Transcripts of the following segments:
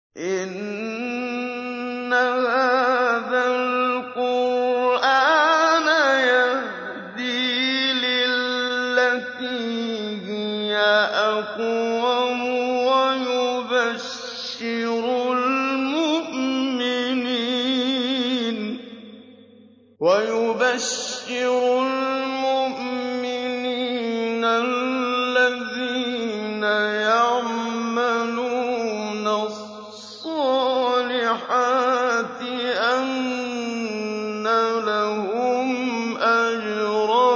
إِنَّ هَٰذَا الْقُرْآنَ يَهْدِي لِلَّتِي هِيَ أَقْوَمُ وَيُبَشِّرُ الْمُؤْمِنِينَ الَّذِينَ يَعْمَلُونَ الصَّالِحَاتِ أَنَّ لَهُمْ أَجْرًا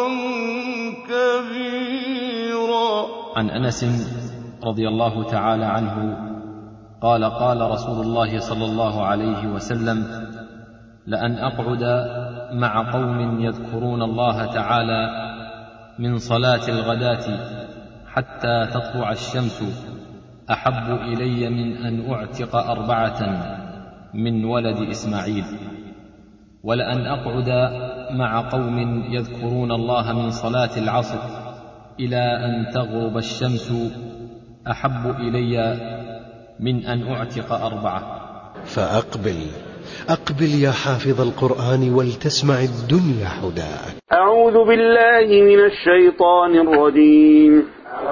كَبِيرًا عن انس رضي الله تعالى عنه قال قال رسول الله صلى الله عليه وسلم لان اقعد مع قوم يذكرون الله تعالى من صلاه الغداه حتى تطلع الشمس احب الي من ان اعتق اربعه من ولد اسماعيل ولان اقعد مع قوم يذكرون الله من صلاه العصر الى ان تغرب الشمس احب الي من ان اعتق اربعه فأقبل أقبل يا حافظ القرآن ولتسمع الدنيا حداك أعوذ بالله من الشيطان الرجيم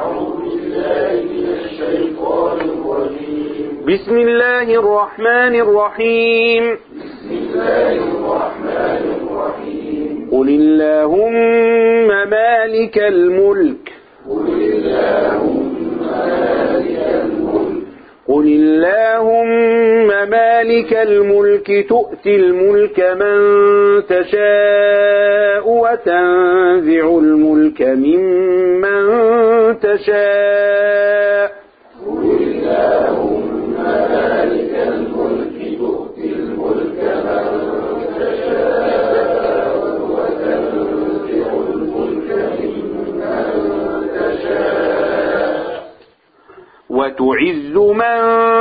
بسم الله الرحمن الرحيم قل اللهم مالك الملك قل اللهم مالك الملك تؤتي الملك من تشاء وتنزع الملك ممن تشاء وتعز من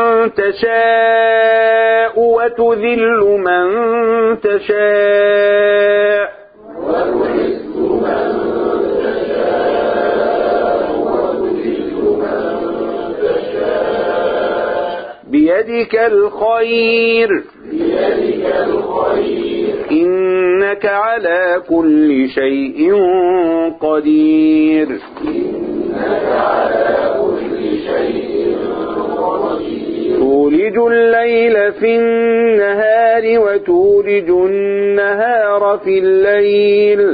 تشاء وتذل من تشاء بيدك الخير إنك على كل شيء قدير تولج الليل في النهار وتولج النهار في الليل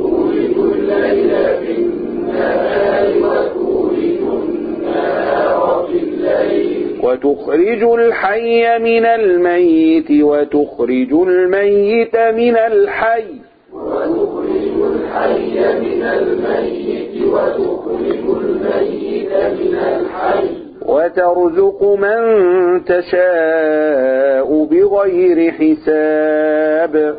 وتخرج الحي من الميت وتخرج الميت من الحي وترزق من تشاء بغير حساب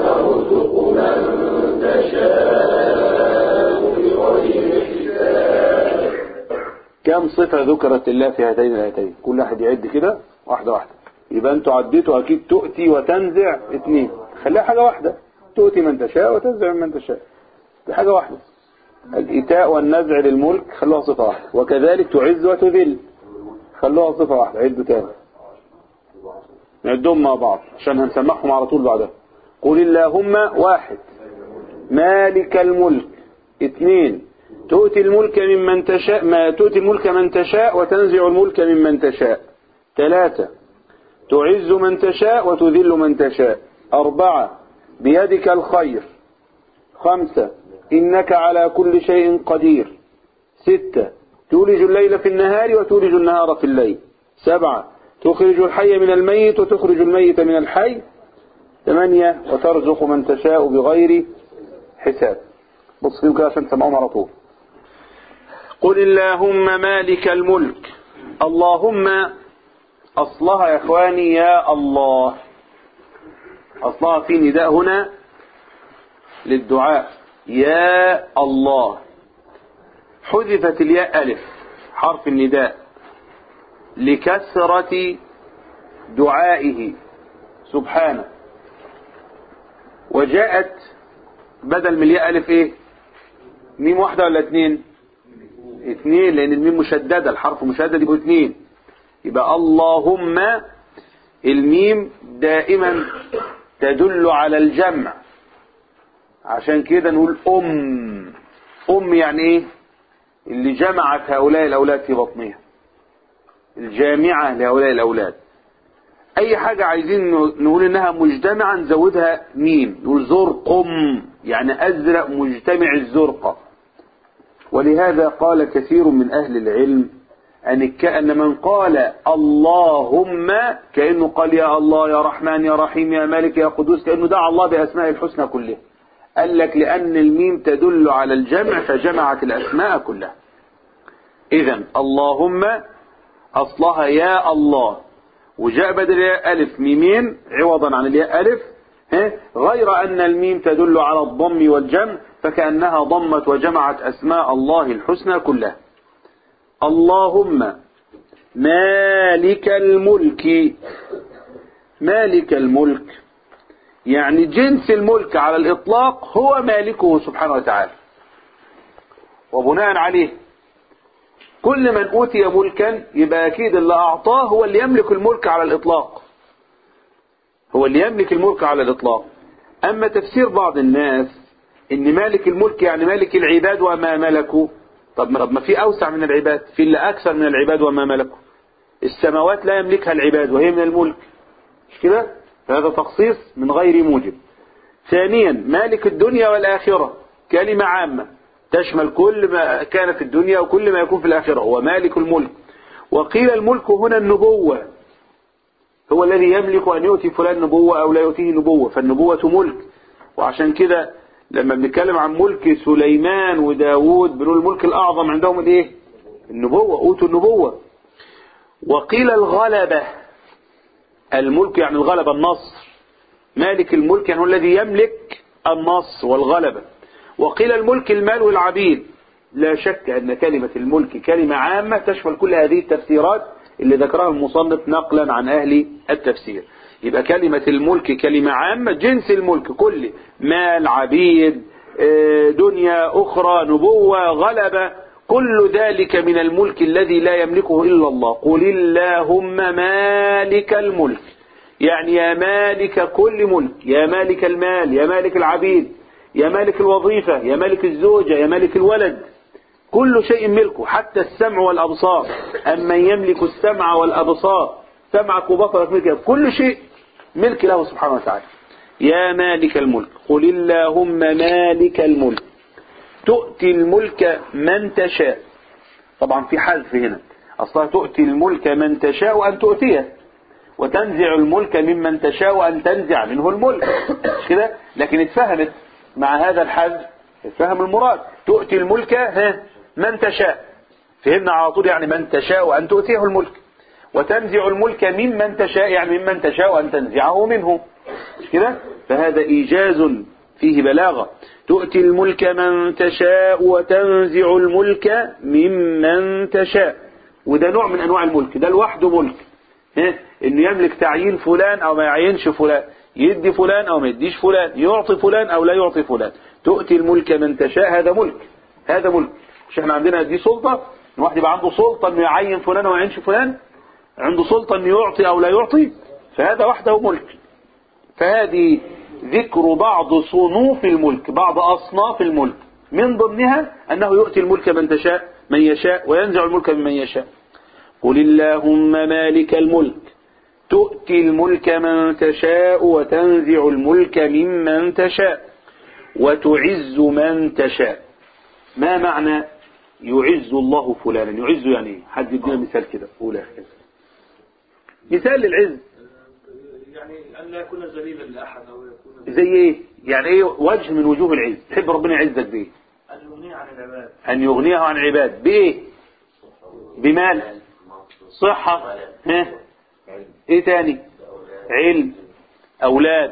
كم صفة ذكرت الله في هاتين الآيتين كل واحد يعد كده واحدة واحدة يبقى انتوا عديتوا اكيد تؤتي وتنزع اثنين خليها حاجة واحدة تؤتي من تشاء وتنزع من تشاء دي حاجة واحدة الإيتاء والنزع للملك خلوها صفة واحدة وكذلك تعز وتذل خلوها صفة واحدة عدوا تاني نعدهم مع بعض عشان هنسمعهم على طول بعدها قل اللهم واحد مالك الملك اثنين تؤتي الملك ممن تشاء ما تؤتي الملك من تشاء وتنزع الملك ممن تشاء ثلاثة تعز من تشاء وتذل من تشاء أربعة بيدك الخير خمسة إنك على كل شيء قدير ستة تولج الليل في النهار وتولج النهار في الليل سبعة تخرج الحي من الميت وتخرج الميت من الحي ثمانية وترزق من تشاء بغير حساب بص فيهم كده عشان تسمعهم على طول قل اللهم مالك الملك اللهم أصلها يا إخواني يا الله أصلها في نداء هنا للدعاء يا الله حذفت الياء ألف حرف النداء لكثرة دعائه سبحانه وجاءت بدل من الياء ألف إيه ميم واحدة ولا اتنين اتنين لأن الميم مشددة الحرف مشدد يبقوا اتنين يبقى اللهم الميم دائما تدل على الجمع عشان كده نقول أم أم يعني إيه اللي جمعت هؤلاء الأولاد في بطنها الجامعة لهؤلاء الأولاد أي حاجة عايزين نقول إنها مجتمعة نزودها ميم نقول زرقم يعني أزرق مجتمع الزرقة ولهذا قال كثير من أهل العلم أن كأن من قال اللهم كأنه قال يا الله يا رحمن يا رحيم يا مالك يا قدوس كأنه دعا الله بأسماء الحسنى كلها قال لك لأن الميم تدل على الجمع فجمعت الأسماء كلها إذا اللهم أصلها يا الله وجاء بدل الياء ألف ميمين عوضا عن الياء ألف ها؟ غير أن الميم تدل على الضم والجمع فكأنها ضمت وجمعت أسماء الله الحسنى كلها اللهم مالك الملك مالك الملك يعني جنس الملك على الإطلاق هو مالكه سبحانه وتعالى وبناء عليه كل من أوتي ملكا يبقى أكيد اللي أعطاه هو اللي يملك الملك على الإطلاق هو اللي يملك الملك على الإطلاق أما تفسير بعض الناس إن مالك الملك يعني مالك العباد وما ملكوا طب ما طب ما في أوسع من العباد في اللي أكثر من العباد وما ملكوا السماوات لا يملكها العباد وهي من الملك مش كده هذا تخصيص من غير موجب ثانيا مالك الدنيا والآخرة كلمة عامة تشمل كل ما كان في الدنيا وكل ما يكون في الآخرة هو مالك الملك وقيل الملك هنا النبوة هو الذي يملك أن يؤتي فلان نبوة أو لا يؤتيه نبوة فالنبوة ملك وعشان كده لما بنتكلم عن ملك سليمان وداود بنقول الملك الأعظم عندهم الايه النبوة أوتوا النبوة وقيل الغلبة الملك يعني الغلبة النصر مالك الملك يعني هو الذي يملك النصر والغلبة وقيل الملك المال والعبيد لا شك أن كلمة الملك كلمة عامة تشمل كل هذه التفسيرات اللي ذكرها المصنف نقلا عن أهل التفسير يبقى كلمة الملك كلمة عامة جنس الملك كله مال عبيد دنيا أخرى نبوة غلبة كل ذلك من الملك الذي لا يملكه إلا الله قل اللهم مالك الملك يعني يا مالك كل ملك يا مالك المال يا مالك العبيد يا مالك الوظيفة يا مالك الزوجة يا مالك الولد كل شيء ملكه حتى السمع والأبصار أما يملك السمع والأبصار سمعك وبصرك ملك كل شيء ملك له سبحانه وتعالى يا مالك الملك قل اللهم مالك الملك تؤتي الملك من تشاء طبعا في حذف هنا أصلا تؤتي الملك من تشاء أن تؤتيه وتنزع الملك ممن تشاء أن تنزع منه الملك مش كده لكن اتفهمت مع هذا الحذف اتفهم المراد تؤتي الملك ها من تشاء فهمنا على طول يعني من تشاء أن تؤتيه الملك وتنزع الملك ممن تشاء يعني ممن تشاء أن تنزعه منه مش كده فهذا إيجاز فيه بلاغة تؤتي الملك من تشاء وتنزع الملك ممن تشاء وده نوع من أنواع الملك ده لوحده ملك ها؟ إنه يملك تعيين فلان أو ما يعينش فلان يدي فلان أو ما يديش فلان يعطي فلان أو لا يعطي فلان تؤتي الملك من تشاء هذا ملك هذا ملك مش احنا عندنا دي سلطة الواحد يبقى عنده سلطة انه يعين فلان او يعينش فلان عنده سلطة انه يعطي او لا يعطي فهذا وحده ملك فهذه ذكر بعض صنوف الملك بعض اصناف الملك من ضمنها انه يؤتي الملك من تشاء من يشاء وينزع الملك ممن يشاء قل اللهم مالك الملك تؤتي الملك من تشاء وتنزع الملك ممن تشاء وتعز من تشاء ما معنى يعز الله فلانا يعز يعني ايه حد يدينا مثال كده قول يا اخي مثال للعز يعني أن لا يكون ذليلا لأحد أو يكون زي ايه يعني ايه وجه من وجوه العز تحب ربنا يعزك بايه أن يغني عن العباد ان يغنيه عن عباد بايه بمال صحة ها ايه تاني علم اولاد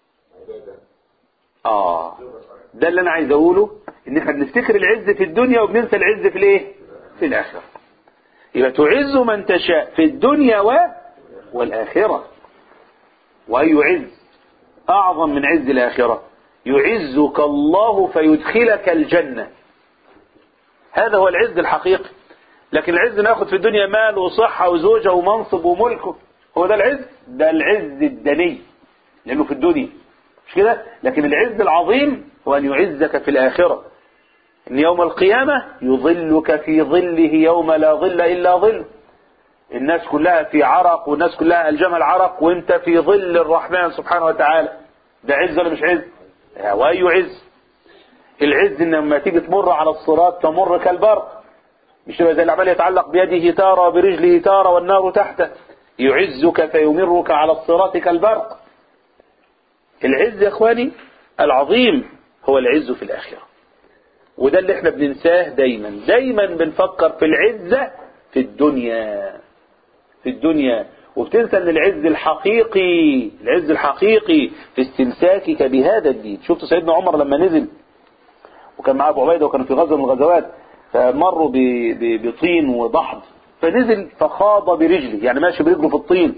اه ده اللي انا عايز اقوله ان احنا بنفتكر العز في الدنيا وبننسى العز في الايه في الاخره يبقى تعز من تشاء في الدنيا و... والاخره واي عز اعظم من عز الاخره يعزك الله فيدخلك الجنه هذا هو العز الحقيقي لكن العز انه ياخد في الدنيا مال وصحة وزوجة ومنصب وملك هو ده العز ده العز الدني لانه في الدنيا مش كده لكن العز العظيم هو ان يعزك في الاخرة ان يوم القيامة يظلك في ظله يوم لا ظل الا ظل الناس كلها في عرق والناس كلها الجمل العرق وانت في ظل الرحمن سبحانه وتعالى ده عز ولا مش عز واي عز العز ان لما تيجي تمر على الصراط تمر كالبرق مش تبقى زي اللي عمال يتعلق بيده تارة وبرجله تارة والنار تحته يعزك فيمرك على الصراط كالبرق العز يا اخواني العظيم هو العز في الاخره وده اللي احنا بننساه دايما دايما بنفكر في العزة في الدنيا في الدنيا وبتنسى ان العز الحقيقي العز الحقيقي في استمساكك بهذا الدين شفت سيدنا عمر لما نزل وكان معاه ابو عبيده وكانوا في غزوه من الغزوات فمروا ب- ب- بطين وضحض فنزل فخاض برجله يعني ماشي برجله في الطين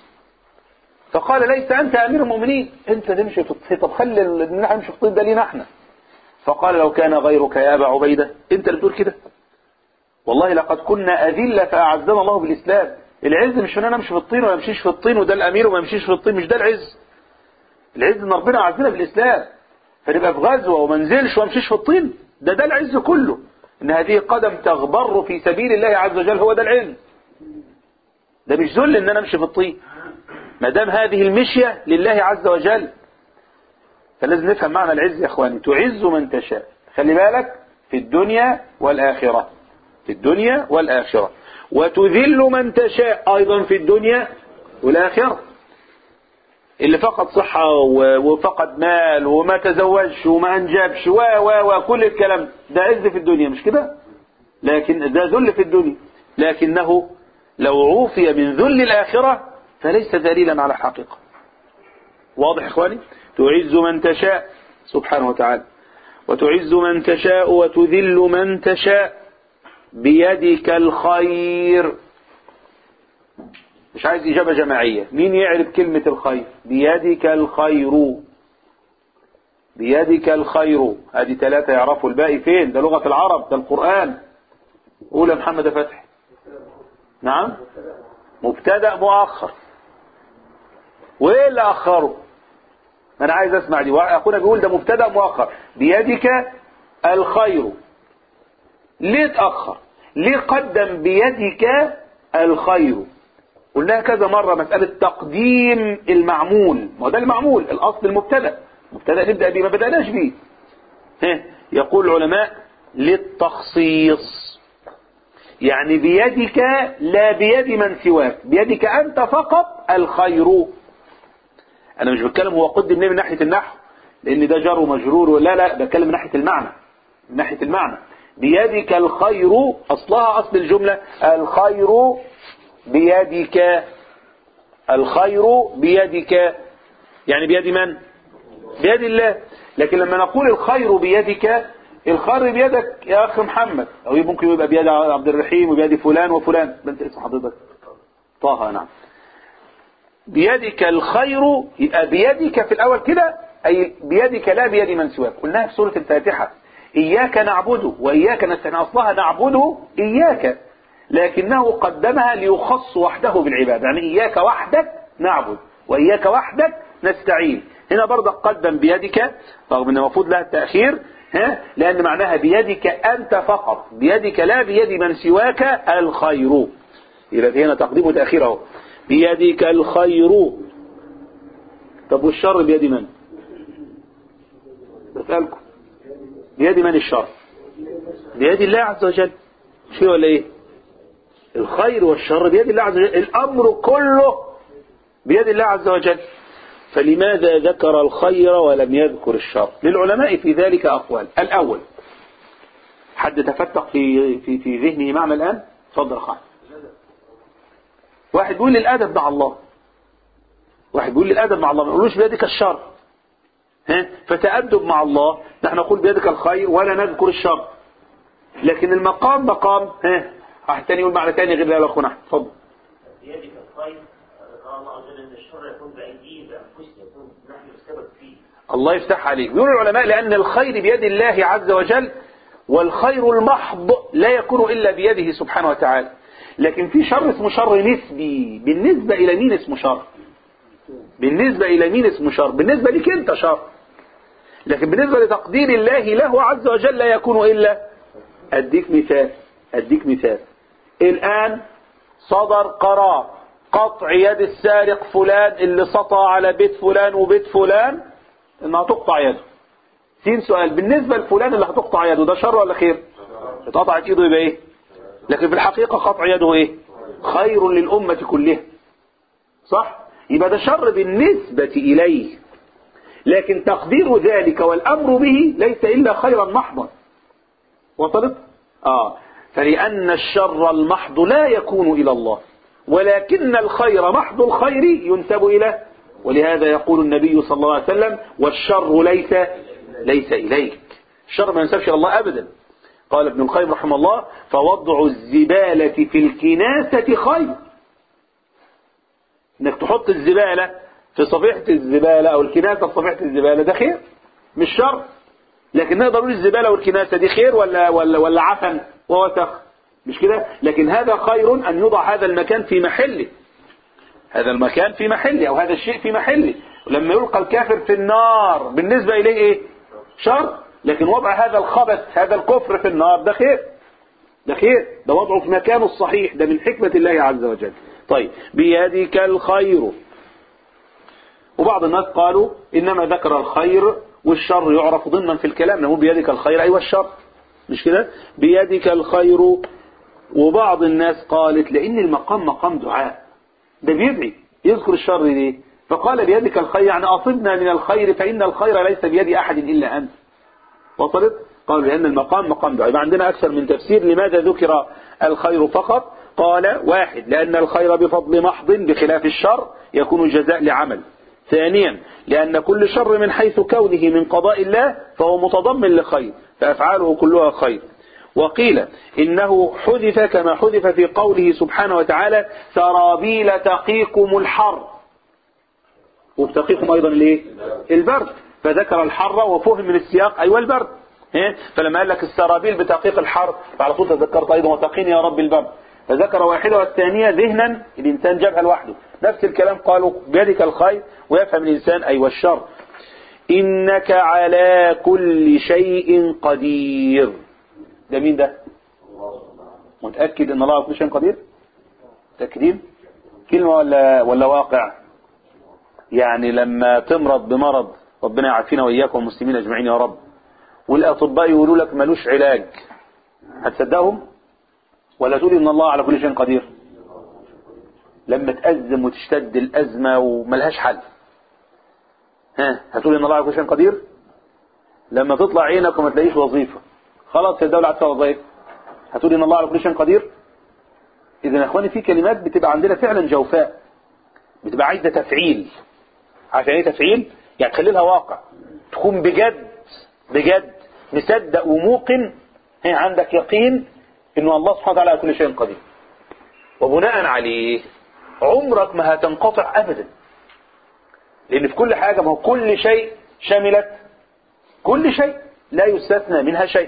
فقال ليس انت امير المؤمنين انت تمشي في الطين طب خلي ال- نحن نمشي في الطين ده لينا احنا فقال لو كان غيرك يا ابا عبيده انت اللي بتقول كده والله لقد كنا اذله فاعزنا الله بالاسلام العز مش ان انا امشي في الطين ولا امشيش في الطين وده الامير وما يمشيش في الطين مش ده العز العز ان ربنا عزنا بالاسلام فنبقى في غزوه وما انزلش وامشيش في الطين ده ده العز كله ان هذه قدم تغبر في سبيل الله عز وجل هو ده العز ده مش ذل ان انا امشي في الطين ما دام هذه المشيه لله عز وجل فلازم نفهم معنى العز يا اخواني تعز من تشاء خلي بالك في الدنيا والاخره في الدنيا والاخره وتذل من تشاء ايضا في الدنيا والاخره اللي فقد صحة و- وفقد مال وما تزوجش وما أنجبش و و وكل الكلام ده عز في الدنيا مش كده لكن ده ذل في الدنيا لكنه لو عوفي من ذل الآخرة فليس ذليلا على حقيقة واضح يا إخواني تعز من تشاء سبحانه وتعالى وتعز من تشاء وتذل من تشاء بيدك الخير مش عايز إجابة جماعية مين يعرف كلمة الخير بيدك الخير بيدك الخير هذه ثلاثة يعرفوا الباقي فين ده لغة العرب ده القرآن قول يا محمد فتحي نعم مبتدأ مؤخر وايه اللي اخره انا عايز اسمع دي اخونا بيقول ده مبتدأ مؤخر بيدك الخير ليه اتأخر ليه قدم بيدك الخير قلناها كذا مرة مسألة تقديم المعمول ما هو ده المعمول الأصل المبتدأ مبتدأ نبدأ بيه ما بدأناش بيه ها، يقول العلماء للتخصيص يعني بيدك لا بيد من سواك بيدك أنت فقط الخير أنا مش بتكلم هو قدم ليه من ناحية النحو لأن ده جار ومجرور لا لا بتكلم من ناحية المعنى من ناحية المعنى بيدك الخير أصلها أصل الجملة الخير بيدك الخير بيدك يعني بيد من بيد الله لكن لما نقول الخير بيدك الخير بيدك يا أخ محمد أو ممكن يبقى بيد عبد الرحيم وبيد فلان وفلان ده انت اسم حضرتك طه نعم بيدك الخير يبقى بيدك في الأول كده أي بيدك لا بيد من سواك قلناها في سورة الفاتحة إياك نعبده وإياك نستعين أصلها نعبده إياك لكنه قدمها ليخص وحده بالعبادة يعني إياك وحدك نعبد وإياك وحدك نستعين هنا برضه قدم بيدك رغم أن المفروض لها التأخير ها لأن معناها بيدك أنت فقط بيدك لا بيد من سواك الخير يبقى هنا تقديم وتأخير اهو بيدك الخير طب والشر بيد من بسألكم بيد من الشر بيد الله عز وجل شيء ولا ايه الخير والشر بيد الله عز وجل الأمر كله بيد الله عز وجل فلماذا ذكر الخير ولم يذكر الشر للعلماء في ذلك أقوال الأول حد تفتق في في في ذهنه معنى الآن تفضل خالد واحد بيقول الأدب مع الله واحد بيقول الأدب مع الله ما نقولوش بيدك الشر ها فتأدب مع الله نحن نقول بيدك الخير ولا نذكر الشر لكن المقام مقام ها واحد تاني يقول معنى تاني غير لا اخونا احمد اتفضل بيدك الخير قال الله عز وجل ان الشر يكون بايديهم بانفسنا يكون نحن السبب فيه الله يفتح عليك يقول العلماء لأن الخير بيد الله عز وجل والخير المحض لا يكون إلا بيده سبحانه وتعالى لكن في شر اسمه شر نسبي بالنسبة إلى مين اسمه شر بالنسبة إلى مين اسمه شر بالنسبة لك أنت شر لكن بالنسبة لتقدير الله له عز وجل لا يكون إلا أديك مثال أديك مثال الآن صدر قرار قطع يد السارق فلان اللي سطى على بيت فلان وبيت فلان انها تقطع يده سين سؤال بالنسبة لفلان اللي هتقطع يده ده شر ولا خير اتقطعت ايده يبقى ايه لكن في الحقيقة قطع يده ايه خير للأمة كلها صح يبقى ده شر بالنسبة إليه لكن تقدير ذلك والأمر به ليس إلا خيرا محضا وصلت آه فلأن الشر المحض لا يكون إلى الله ولكن الخير محض الخير ينسب إليه ولهذا يقول النبي صلى الله عليه وسلم والشر ليس ليس إليك الشر ما ينسبش إلى الله أبدا قال ابن القيم رحمه الله فوضع الزبالة في الكناسة خير انك تحط الزبالة في صفيحة الزبالة او الكناسة في صفيحة الزبالة ده خير مش شر لكن نقدر نقول الزبالة والكناسة دي خير ولا ولا ولا عفن ووسخ مش كده لكن هذا خير ان يوضع هذا المكان في محله هذا المكان في محله او هذا الشيء في محله ولما يلقى الكافر في النار بالنسبة اليه ايه شر لكن وضع هذا الخبث هذا الكفر في النار ده خير ده خير ده وضعه في مكانه الصحيح ده من حكمة الله عز وجل طيب بيدك الخير وبعض الناس قالوا إنما ذكر الخير والشر يعرف ضمنا في الكلام نقول بيدك الخير أيوة الشر مش كده بيدك الخير وبعض الناس قالت لأن المقام مقام دعاء ده بيدعي يذكر الشر ليه فقال بيدك الخير يعني أصبنا من الخير فإن الخير ليس بيد أحد إلا أنت وصلت قالوا لأن المقام مقام دعاء يبقى عندنا أكثر من تفسير لماذا ذكر الخير فقط قال واحد لأن الخير بفضل محض بخلاف الشر يكون جزاء لعمل ثانيا لأن كل شر من حيث كونه من قضاء الله فهو متضمن لخير فأفعاله كلها خير وقيل إنه حذف كما حذف في قوله سبحانه وتعالى سرابيل تقيكم الحر وبتقيكم أيضا الايه البرد فذكر الحر وفهم من السياق أيوة البرد فلما قال لك السرابيل بتقيق الحر فعلى طول تذكرت أيضا وتقيني يا رب البرد فذكر واحدة والثانية ذهنا الإنسان جابها لوحده نفس الكلام قالوا بيدك الخير ويفهم الإنسان أي أيوة والشر إنك على كل شيء قدير ده مين ده متأكد إن الله على كل شيء قدير تأكدين كلمة ولا, ولا واقع يعني لما تمرض بمرض ربنا يعافينا وإياكم المسلمين أجمعين يا رب والأطباء يقولوا لك ملوش علاج هتصدقهم ولا تقول إن الله على كل شيء قدير لما تأزم وتشتد الأزمة وملهاش حل ها هتقول إن الله على كل شيء قدير لما تطلع عينك وما تلاقيش وظيفة خلاص يا الدولة هتسوي وظائف هتقول إن الله على كل شيء قدير إذا يا إخواني في كلمات بتبقى عندنا فعلا جوفاء بتبقى عايزة تفعيل عشان ايه تفعيل يعني تخلي لها واقع تكون بجد بجد مصدق وموقن هي عندك يقين انه الله سبحانه وتعالى على كل شيء قدير وبناء عليه عمرك ما هتنقطع ابدا لان في كل حاجة ما هو كل شيء شملت كل شيء لا يستثنى منها شيء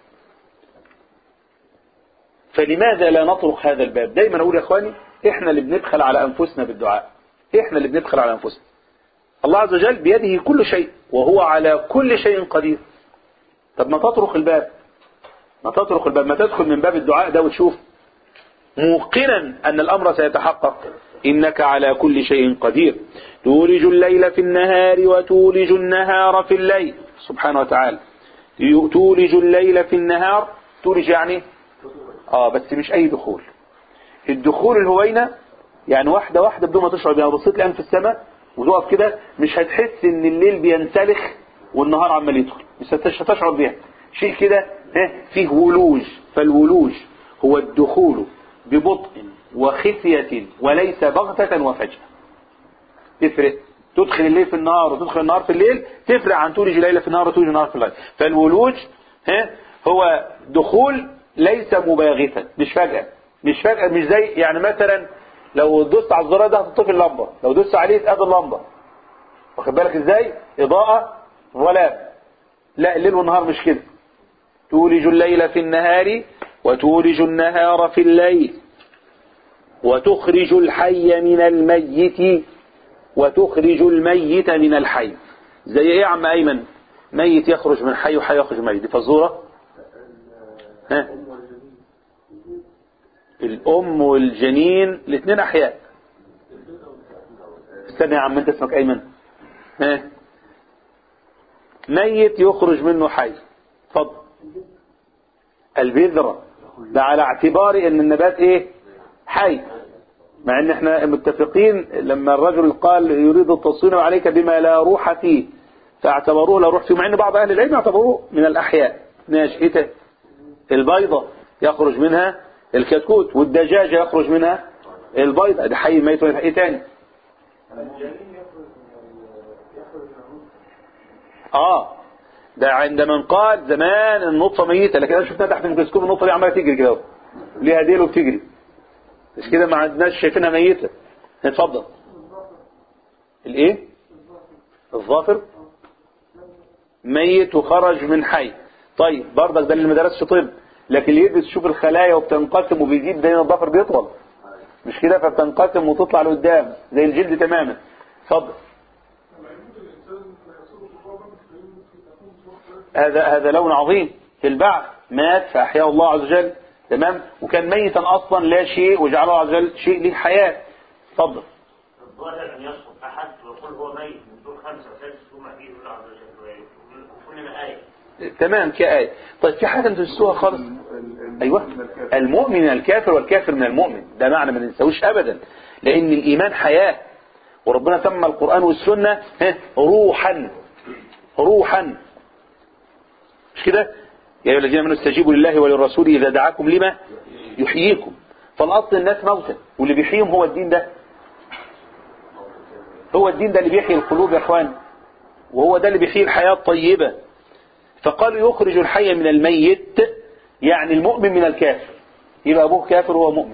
فلماذا لا نطرق هذا الباب دايما اقول يا اخواني احنا اللي بندخل على انفسنا بالدعاء احنا اللي بندخل على انفسنا الله عز وجل بيده كل شيء وهو على كل شيء قدير طب ما تطرق الباب ما تطرق الباب ما تدخل من باب الدعاء ده وتشوف موقنا أن الأمر سيتحقق إنك على كل شيء قدير تولج الليل في النهار وتولج النهار في الليل سبحانه وتعالى تولج الليل في النهار تولج يعني آه بس مش أي دخول الدخول الهوينة يعني واحدة واحدة بدون ما تشعر بها بصيت الآن في السماء وتقف كده مش هتحس ان الليل بينسلخ والنهار عمال يدخل مش هتشعر بيها شيء كده فيه ولوج فالولوج هو الدخول ببطء وخفية وليس بغتة وفجأة تفرق تدخل الليل في النهار وتدخل النهار في الليل تفرق عن تولج الليل في النهار وتولج النهار في الليل فالولوج هو دخول ليس مباغتا مش فجأة مش فجأة مش زي يعني مثلا لو دوست على الزرار ده هتطفي اللمبة لو دوست عليه تقابل اللمبة واخد بالك ازاي اضاءة ولا لا الليل والنهار مش كده تولج الليل في النهار وتولج النهار في الليل وتخرج الحي من الميت وتخرج الميت من الحي زي ايه يا عم ايمن ميت يخرج من حي وحي يخرج من ميت دي فزوره ها الام والجنين الاثنين احياء استنى يا عم انت اسمك ايمن ها ميت يخرج منه حي اتفضل البذرة ده على اعتبار ان النبات ايه حي مع ان احنا متفقين لما الرجل قال يريد التصوين عليك بما لا روح فيه فاعتبروه لا روح فيه مع ان بعض اهل العلم اعتبروه من الاحياء ناشئته البيضة يخرج منها الكتكوت والدجاجة يخرج منها البيضة ده حي ميت ولا ايه تاني اه ده عند من قال زمان النطفة ميتة لكن انا شفتها تحت الميكروسكوب النطفة دي عمالة تجري كده اهو. ليها ديل وبتجري مش كده ما عندناش شايفينها ميتة اتفضل الايه الظافر ميت وخرج من حي طيب برضك ده اللي ما درسش طب لكن اللي يدرس يشوف الخلايا وبتنقسم وبيزيد ده الظفر بيطول مش كده فبتنقسم وتطلع لقدام زي الجلد تماما اتفضل هذا هذا لون عظيم في البعث مات فأحياه الله عز وجل تمام وكان ميتا أصلا لا شيء وجعله الله عز وجل شيء له حياة اتفضل الظاهر أن يسقط أحد ويقول هو ميت من دون خمسة وسادس ثم فيه الله عز وجل وكلنا آية تمام كآية طيب في حاجة انتوا تنسوها خالص ايوه المؤمن من الكافر والكافر من المؤمن ده معنى ما ننساهوش ابدا لان الايمان حياة وربنا سمى القرآن والسنة ها، روحا روحا مش كده يا ايها الذين امنوا استجيبوا لله وللرسول اذا دعاكم لما يحييكم فالاصل الناس موتى واللي بيحييهم هو الدين ده هو الدين ده اللي بيحيي القلوب يا اخوان وهو ده اللي بيحيي الحياة الطيبة فقالوا يخرج الحي من الميت يعني المؤمن من الكافر يبقى أبوه كافر وهو مؤمن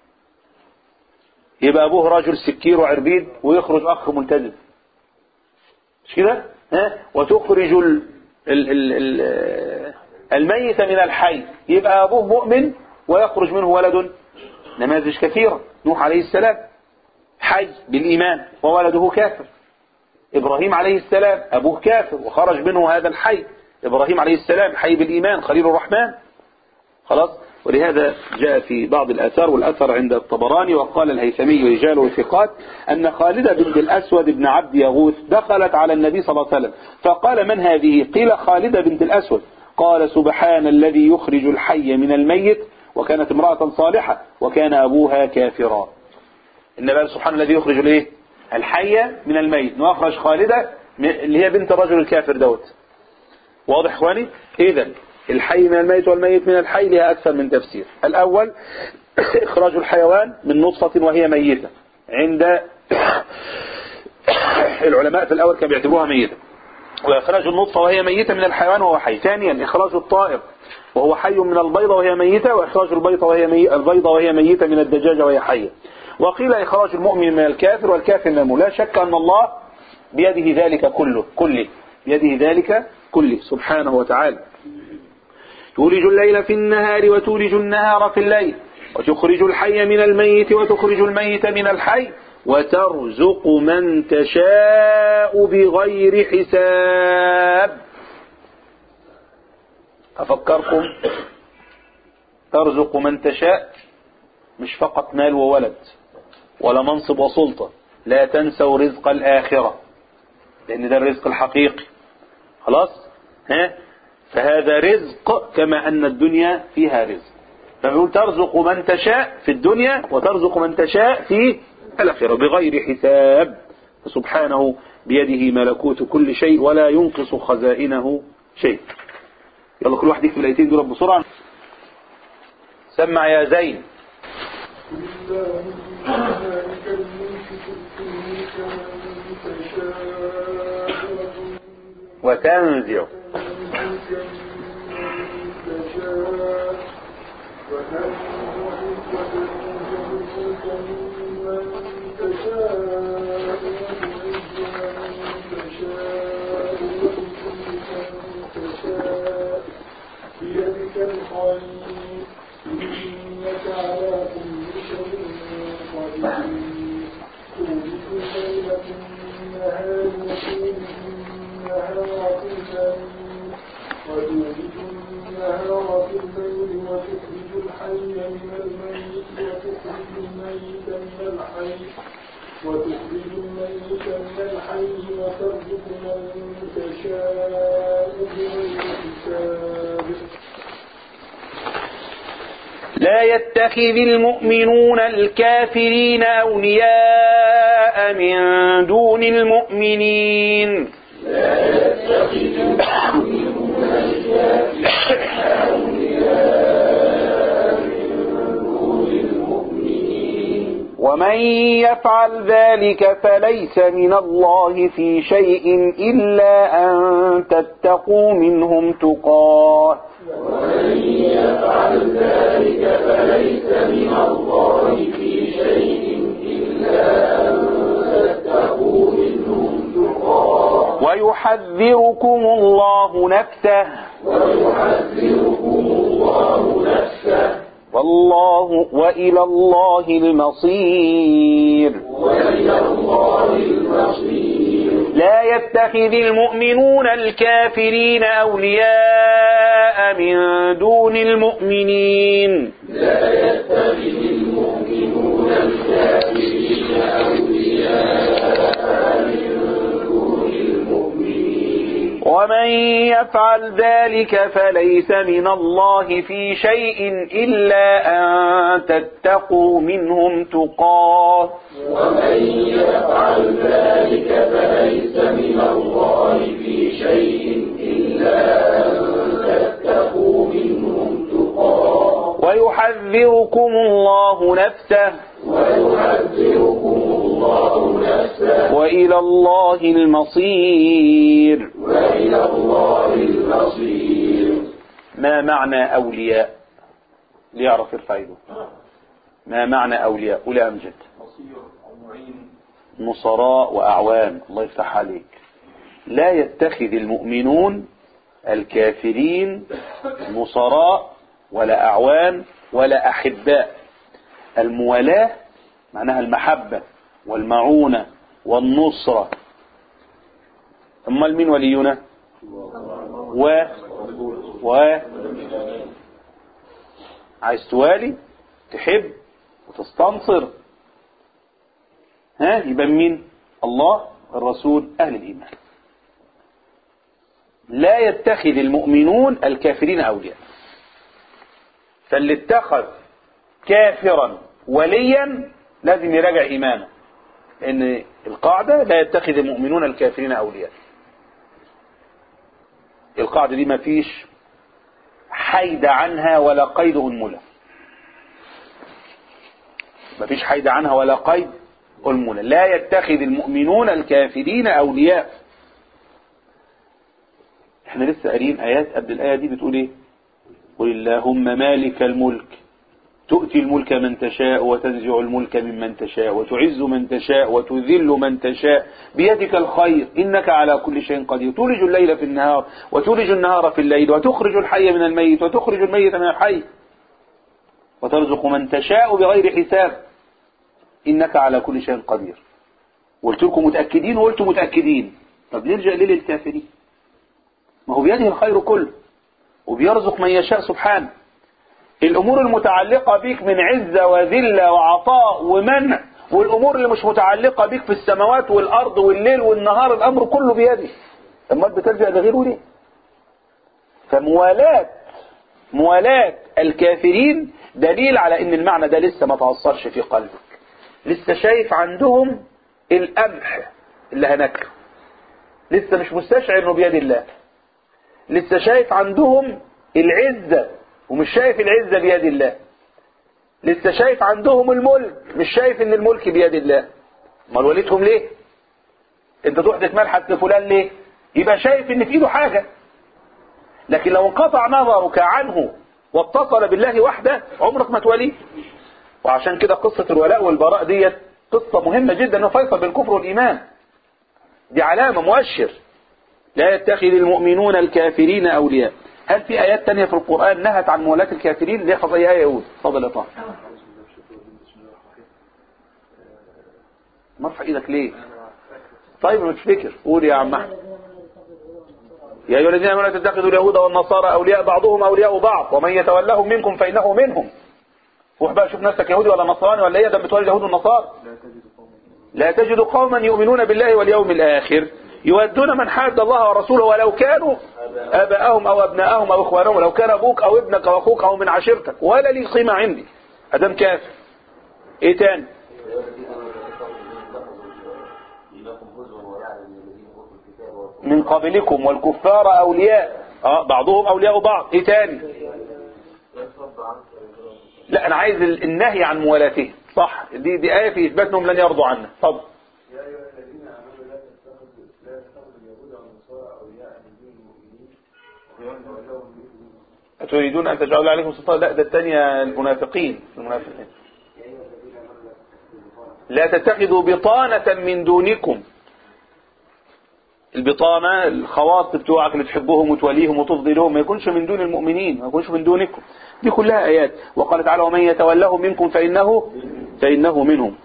يبقى أبوه رجل سكير وعربيد ويخرج أخ ملتزم مش كده ها وتخرج ال ال ال ال الميت من الحي يبقى أبوه مؤمن ويخرج منه ولد نماذج كثيرة نوح عليه السلام حي بالإيمان وولده كافر إبراهيم عليه السلام أبوه كافر وخرج منه هذا الحي إبراهيم عليه السلام حي بالإيمان خليل الرحمن خلاص ولهذا جاء في بعض الآثار والأثر عند الطبراني وقال الهيثمي رجال ثقات أن خالدة بنت الأسود بن عبد يغوث دخلت على النبي صلى الله عليه وسلم فقال من هذه قيل خالدة بنت الأسود قال سبحان الذي يخرج الحي من الميت وكانت امرأة صالحة وكان أبوها كافرا النبي سبحان الذي يخرج الايه الحية من الميت واخرج خالدة اللي هي بنت الرجل الكافر دوت واضح اخواني اذا الحي من الميت والميت من الحي لها اكثر من تفسير الاول اخراج الحيوان من نطفة وهي ميتة عند العلماء في الاول كانوا بيعتبروها ميتة واخراج النطفة وهي ميتة من الحيوان وهو حي ثانيا اخراج الطائر وهو حي من البيضة وهي ميتة واخراج البيضة وهي مي... البيضة وهي ميتة من الدجاجة وهي حية وقيل إخراج المؤمن من الكافر والكافر من المؤمن لا شك أن الله بيده ذلك كله كله بيده ذلك كله سبحانه وتعالى تولج الليل في النهار وتولج النهار في الليل وتخرج الحي من الميت وتخرج الميت من الحي وترزق من تشاء بغير حساب أفكركم ترزق من تشاء مش فقط مال وولد ولا منصب وسلطة لا تنسوا رزق الآخرة لأن ده الرزق الحقيقي خلاص ها فهذا رزق كما أن الدنيا فيها رزق فبيقول ترزق من تشاء في الدنيا وترزق من تشاء في الآخرة بغير حساب فسبحانه بيده ملكوت كل شيء ولا ينقص خزائنه شيء يلا كل واحد يكتب الآيتين دول بسرعة سمع يا زين وتنزع بيدك النهار وتولج النهار في الليل وتولج النهار في الليل وتخرج الحي من الميت وتخرج الميت من الحي وتخرج الميت من الحي وترزق من تشاء بغير حساب لا يتخذ المؤمنون الكافرين أولياء من دون المؤمنين ومن يفعل ذلك فليس من الله في شيء إلا أن تتقوا منهم تقاه ويحذركم الله نفسه والله وإلى الله المصير لا يتخذ المؤمنون الكافرين أولياء من دون المؤمنين ومن يفعل ذلك فليس من الله في شيء إلا أن تتقوا منهم تقاه ويحذركم الله نفسه وإلى الله المصير ما معنى أولياء ليعرف الفايدة ما معنى أولياء أولي أمجد نصراء وأعوان الله يفتح عليك لا يتخذ المؤمنون الكافرين نصراء ولا أعوان ولا أحباء الموالاة معناها المحبة والمعونة والنصرة أمال مين ولينا و و عايز توالي تحب وتستنصر ها يبقى مين الله الرسول أهل الإيمان لا يتخذ المؤمنون الكافرين أولياء فاللي اتخذ كافرا وليا لازم يراجع إيمانه ان القاعدة لا يتخذ المؤمنون الكافرين أولياء القاعدة دي ما فيش حيد عنها ولا قيد أنملة ما فيش حيد عنها ولا قيد أنملة لا يتخذ المؤمنون الكافرين أولياء احنا لسه قاريين آيات قبل الآية دي بتقول ايه قل اللهم مالك الملك تؤتي الملك من تشاء وتنزع الملك ممن تشاء وتعز من تشاء وتذل من تشاء بيدك الخير إنك على كل شيء قدير تولج الليل في النهار وتولج النهار في الليل وتخرج الحي من الميت وتخرج الميت من الحي وترزق من تشاء بغير حساب إنك على كل شيء قدير قلت لكم متأكدين وقلتم متأكدين طب نرجع ليه للكافرين ما هو بيده الخير كله وبيرزق من يشاء سبحانه الأمور المتعلقة بيك من عزة وذلة وعطاء ومنع والأمور اللي مش متعلقة بيك في السماوات والأرض والليل والنهار الأمر كله بيدي أمال بتلجأ لغيره ليه فموالاة موالاة الكافرين دليل على ان المعنى ده لسه ما تأثرش في قلبك لسه شايف عندهم القمح اللي هناكله لسه مش مستشعر انه بيد الله لسه شايف عندهم العزة ومش شايف العزة بيد الله لسه شايف عندهم الملك مش شايف ان الملك بيد الله امال وليتهم ليه انت تحدث ملحة لفلان ليه يبقى شايف ان في ايده حاجة لكن لو انقطع نظرك عنه واتصل بالله وحده عمرك ما توليه وعشان كده قصة الولاء والبراء ديت قصة مهمة جدا انه فيصل بين الكفر والإيمان دي علامة مؤشر لا يتخذ المؤمنون الكافرين أولياء هل في آيات تانية في القرآن نهت عن مولاة الكافرين اللي يحفظ أي آية يقول اتفضل يا طه مرفع ايدك ليه طيب ما تفتكر قول يا عم احمد يا ايها الذين امنوا لا تتخذوا اليهود والنصارى اولياء بعضهم اولياء بعض ومن يتولهم منكم فانه منهم روح بقى شوف نفسك يهودي ولا نصراني ولا ايه ده بتولي اليهود والنصارى لا تجد قوما يؤمنون بالله واليوم الاخر يودون من حاد الله ورسوله ولو كانوا اباءهم او ابناءهم او اخوانهم ولو كان ابوك او ابنك او اخوك او من عشيرتك ولا لي قيمه عندي ادم كافر ايه تاني من قبلكم والكفار اولياء اه بعضهم اولياء بعض ايه تاني لا انا عايز ال- النهي عن موالاتهم صح دي دي ايه في اثبات انهم لن يرضوا عنا اتفضل يا أيها الذين آمنوا لا تتخذوا لا تتخذوا اليهود والنصارى أولياء من دون المؤمنين ومن تولوا منكم أتريدون أن تجعلوا عليكم سلطان لا ده الثانية المنافقين المنافقين لا تتخذوا بطانة من دونكم البطانة الخواص بتوعك اللي تحبهم وتوليهم وتفضلهم ما يكونش من دون المؤمنين ما يكونش من دونكم دي كلها آيات وقال تعالى ومن يتولهم منكم فإنه فإنه منهم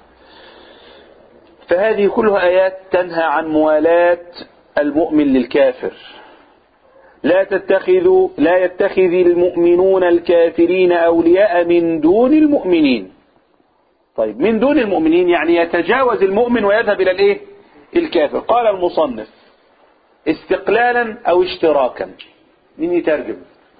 فهذه كلها آيات تنهى عن موالاة المؤمن للكافر لا تتخذوا لا يتخذ المؤمنون الكافرين أولياء من دون المؤمنين طيب من دون المؤمنين يعني يتجاوز المؤمن ويذهب إلى الإيه الكافر قال المصنف استقلالا أو اشتراكا مين يترجم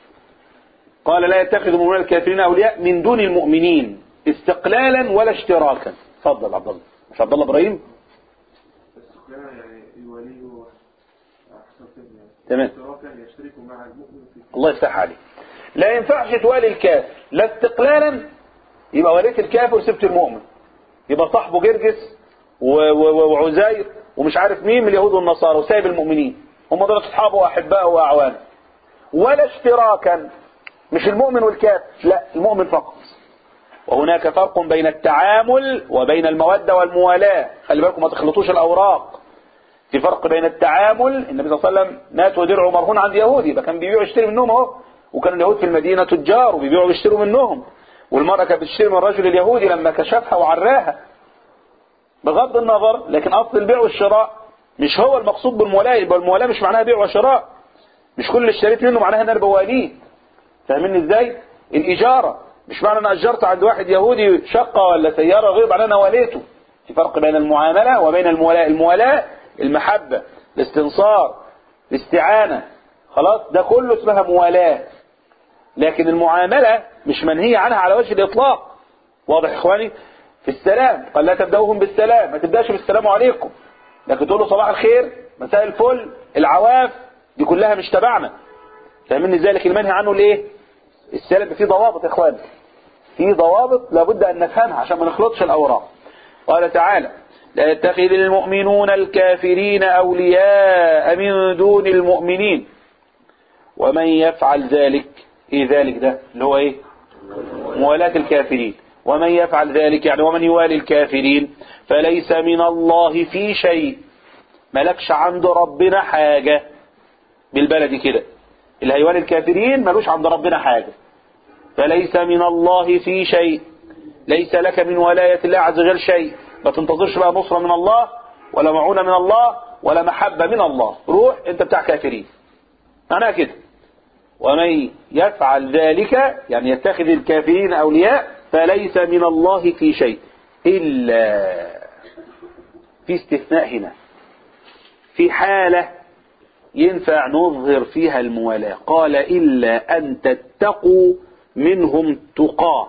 قال لا يتخذ المؤمنون الكافرين أولياء من دون المؤمنين استقلالا ولا اشتراكا تفضل عبد الله مش عبد الله إبراهيم السكان يعني الولي هو أحسن كلمة تمام اشتراكا يشترك مع المؤمن في الله يفتح عليك لا ينفعش توالي الكافر لا استقلالا يبقى وليت الكافر وسبت المؤمن يبقى صاحبه جرجس و- و- وعزير ومش عارف مين من اليهود والنصارى وسايب المؤمنين هم دول اصحابه واحبائه واعوانه ولا اشتراكا مش المؤمن والكافر لا المؤمن فقط وهناك فرق بين التعامل وبين المودة والموالاة خلي بالكم ما تخلطوش الأوراق في فرق بين التعامل النبي صلى الله عليه وسلم مات ودرعه مرهون عند يهودي ده كان بيبيع ويشتري منهم اهو وكان اليهود في المدينة تجار وبيبيعوا ويشتروا منهم والمرأة كانت بتشتري من الرجل اليهودي لما كشفها وعراها بغض النظر لكن أصل البيع والشراء مش هو المقصود بالمولاة يبقى المولاة مش معناها بيع وشراء مش كل اللي اشتريت منه معناها ان انا بواليه فاهميني ازاي الإجارة مش معنى انا اجرت عند واحد يهودي شقة ولا سيارة غير معناها انا واليته في فرق بين المعاملة وبين المولاة المولاة المحبة الاستنصار الاستعانة خلاص ده كله اسمها موالاة لكن المعاملة مش منهية عنها على وجه الإطلاق واضح يا إخواني في السلام قال لا تبدأوهم بالسلام ما تبدأش بالسلام عليكم لكن تقول له صباح الخير مساء الفل العواف دي كلها مش تبعنا فاهمين ازاي لكن المنهي عنه الايه السلام في ضوابط يا اخوان في ضوابط لابد ان نفهمها عشان ما نخلطش الاوراق قال تعالى لا يتخذ المؤمنون الكافرين أولياء من دون المؤمنين ومن يفعل ذلك ايه ذلك ده اللي هو ايه موالاة الكافرين ومن يفعل ذلك يعني ومن يوالي الكافرين فليس من الله في شيء ملكش عند ربنا حاجة بالبلدي كده اللي هيوالي الكافرين ملوش عند ربنا حاجة فليس من الله في شيء ليس لك من ولاية الله عز وجل شيء ما تنتظرش بقى نصرة من الله ولا معونة من الله ولا محبة من الله روح انت بتاع كافرين معناها كده ومن يفعل ذلك يعني يتخذ الكافرين أولياء فليس من الله في شيء إلا في استثناء هنا في حالة ينفع نظهر فيها الموالاة قال إلا أن تتقوا منهم تقاه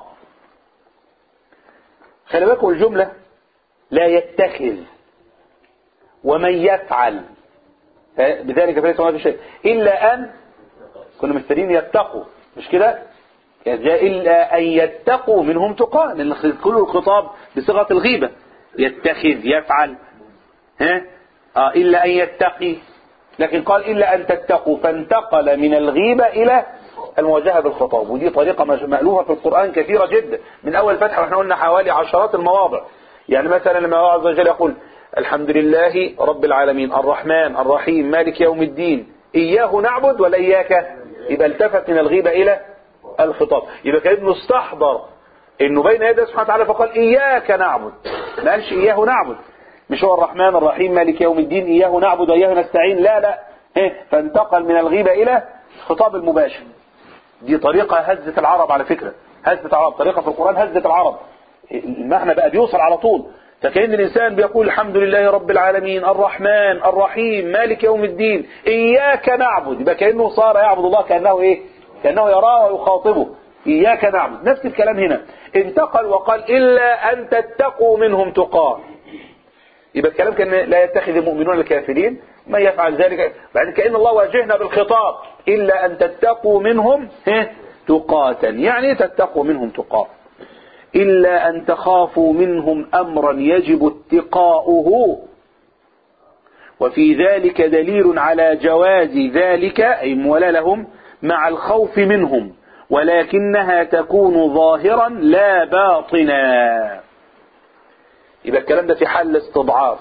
خلي بالكم الجملة لا يتخذ ومن يفعل بذلك فليس ما في شيء إلا أن كنا مستنين يتقوا مش كده يعني جاء إلا أن يتقوا منهم تقاه لأن كل الخطاب بصيغة الغيبة يتخذ يفعل ها آه إلا أن يتقي لكن قال إلا أن تتقوا فانتقل من الغيبة إلى المواجهة بالخطاب ودي طريقة مألوفة في القرآن كثيرة جدا من أول فتحة واحنا قلنا حوالي عشرات المواضع يعني مثلا لما الله عز وجل يقول الحمد لله رب العالمين الرحمن الرحيم مالك يوم الدين إياه نعبد ولا إياك يبقى التفت من الغيبة إلى الخطاب يبقى كان مستحضر انه بين يدي سبحانه وتعالى فقال اياك نعبد ما قالش اياه نعبد مش هو الرحمن الرحيم مالك يوم الدين إياه نعبد وإياه نستعين لا لا إيه؟ فانتقل من الغيبة إلى خطاب المباشر دي طريقة هزة العرب على فكرة هزة العرب طريقة في القرآن هزة العرب المعنى بقى بيوصل على طول فكأن الإنسان بيقول الحمد لله رب العالمين الرحمن الرحيم مالك يوم الدين إياك نعبد يبقى كأنه صار يعبد الله كأنه إيه كأنه يراه ويخاطبه إياك نعبد نفس الكلام هنا انتقل وقال إلا أن تتقوا منهم تقاه يبقى الكلام كان لا يتخذ المؤمنون الكافرين من يفعل ذلك بعد كأن الله واجهنا بالخطاب إلا أن تتقوا منهم ها، تقاتا يعني تتقوا منهم تقاه إلا أن تخافوا منهم أمرا يجب اتقاؤه وفي ذلك دليل على جواز ذلك أي مولا لهم مع الخوف منهم ولكنها تكون ظاهرا لا باطنا يبقى الكلام ده في حال الاستضعاف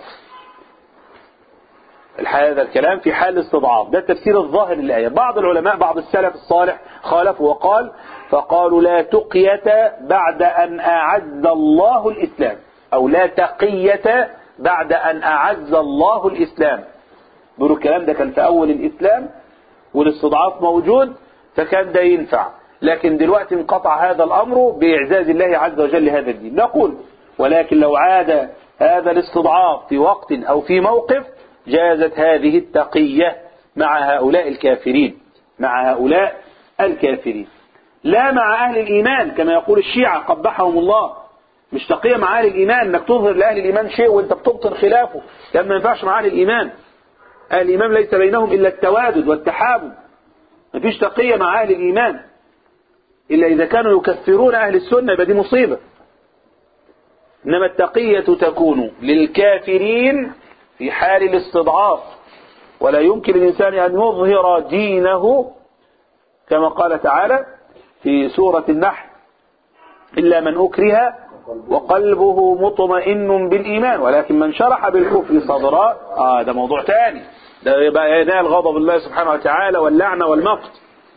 هذا الكلام في حال الاستضعاف ده التفسير الظاهر للآية بعض العلماء بعض السلف الصالح خالفوا وقال فقالوا لا تقية بعد أن أعز الله الإسلام أو لا تقية بعد أن أعز الله الإسلام بيقولوا الكلام ده كان في أول الإسلام والاستضعاف موجود فكان ده ينفع لكن دلوقتي انقطع هذا الأمر بإعزاز الله عز وجل هذا الدين نقول ولكن لو عاد هذا الاستضعاف في وقت أو في موقف جازت هذه التقية مع هؤلاء الكافرين مع هؤلاء الكافرين لا مع أهل الإيمان كما يقول الشيعة قبحهم الله مش تقية مع أهل الإيمان أنك تظهر لأهل الإيمان شيء وأنت بتبطن خلافه كان ما ينفعش مع أهل الإيمان أهل الإيمان ليس بينهم إلا التوادد والتحابب مفيش تقية مع أهل الإيمان إلا إذا كانوا يكفرون أهل السنة يبقى دي مصيبة إنما التقية تكون للكافرين في حال الاستضعاف ولا يمكن للإنسان أن يظهر دينه كما قال تعالى في سورة النحل إلا من أكره وقلبه مطمئن بالإيمان ولكن من شرح بالكفر صدرا آه ده موضوع تاني ده يبقى ينال غضب الله سبحانه وتعالى واللعنة والمقت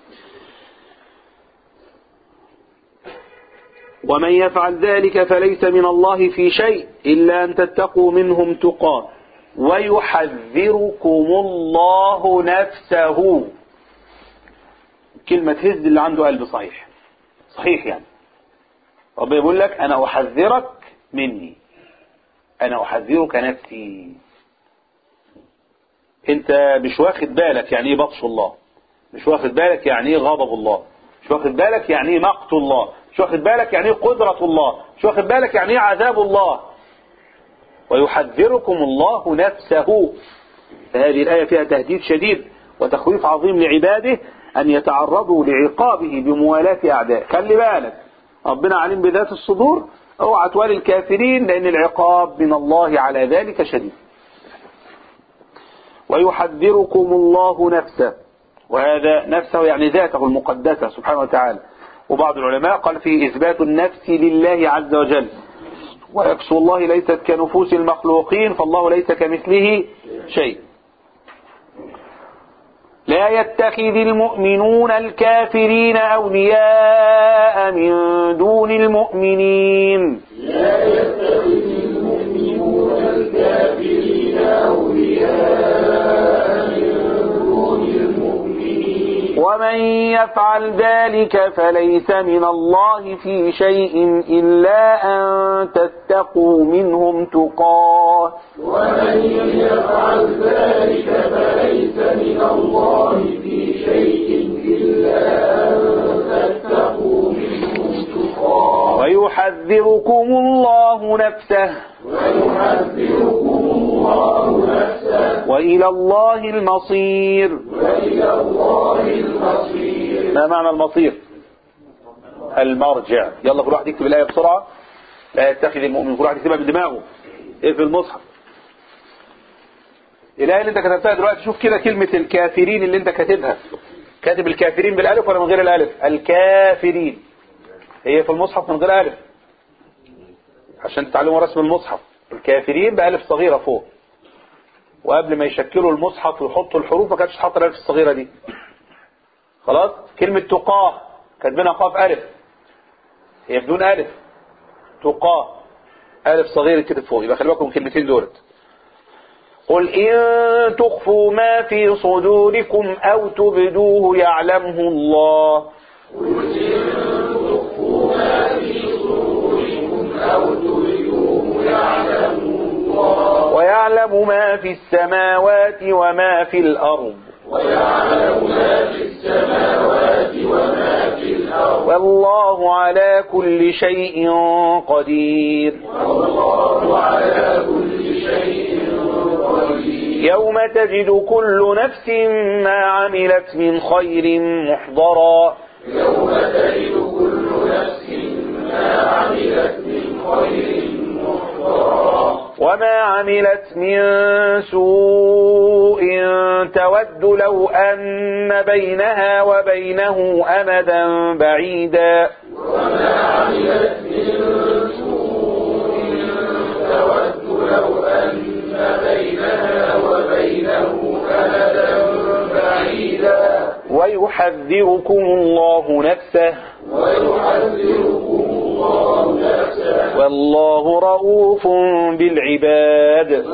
ومن يفعل ذلك فليس من الله في شيء إلا أن تتقوا منهم تقاه ويحذركم الله نفسه كلمة هز اللي عنده قلب صحيح صحيح يعني ربنا يقول لك أنا أحذرك مني أنا أحذرك نفسي أنت مش واخد بالك يعني إيه بطش الله مش واخد بالك يعني إيه غضب الله مش واخد بالك يعني إيه مقت الله مش واخد بالك يعني إيه قدرة الله مش واخد بالك يعني إيه عذاب الله ويحذركم الله نفسه فهذه الآية فيها تهديد شديد وتخويف عظيم لعباده أن يتعرضوا لعقابه بموالاة أعداء خلي بالك ربنا عليم بذات الصدور اوعى توالي الكافرين لأن العقاب من الله على ذلك شديد ويحذركم الله نفسه وهذا نفسه يعني ذاته المقدسة سبحانه وتعالى وبعض العلماء قال فيه إثبات النفس لله عز وجل ويكسو الله ليست كنفوس المخلوقين فالله ليس كمثله شيء لا يتخذ المؤمنون الكافرين أولياء من دون المؤمنين لا يتخذ المؤمنون الكافرين أولياء من دون المؤمنين ومن يفعل ذلك فليس من الله في شيء إلا أن تتقوا منهم تقاه ومن يفعل ذلك فليس من الله في شيء إلا أن تتقوا منهم تقاه ويحذركم الله نفسه ويحذركم الله نفسه وإلى الله المصير وإلى الله المصير ما معنى المصير المرجع يلا كل واحد يكتب الآية بسرعة لا يتخذ المؤمن كل واحد يكتبها بدماغه ايه في المصحف الآية اللي انت كتبتها دلوقتي شوف كده كلمة الكافرين اللي انت كاتبها كاتب الكافرين بالالف ولا من غير الالف الكافرين هي في المصحف من غير الف عشان تتعلموا رسم المصحف الكافرين بألف صغيرة فوق وقبل ما يشكلوا المصحف ويحطوا الحروف ما كانتش تحط الالف الصغيرة دي خلاص كلمة تقاه كاتبينها قاف ألف هي بدون ألف تقاه ألف صغير كده فوق يبقى خلي بالكم من الكلمتين دولت قل إن تخفوا ما في صدوركم أو تبدوه يعلمه الله ويعلم ما في السماوات وما في الأرض والله على كل شيء قدير يوم تجد كل نفس ما عملت من خير محضرا وما عملت من سوء تود لو أن بينها وبينه أمدا بعيدا ويحذركم الله نفسه والله رؤوف بالعباد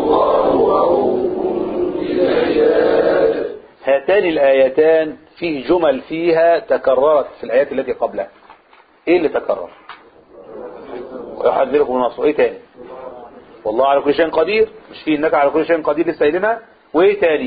هاتان الآيتان فيه جمل فيها تكررت في الآيات التي قبلها ايه اللي تكرر ويحذركم النصر ايه تاني والله على كل شيء قدير مش فيه انك على كل شيء قدير لسه قايلينها وايه تاني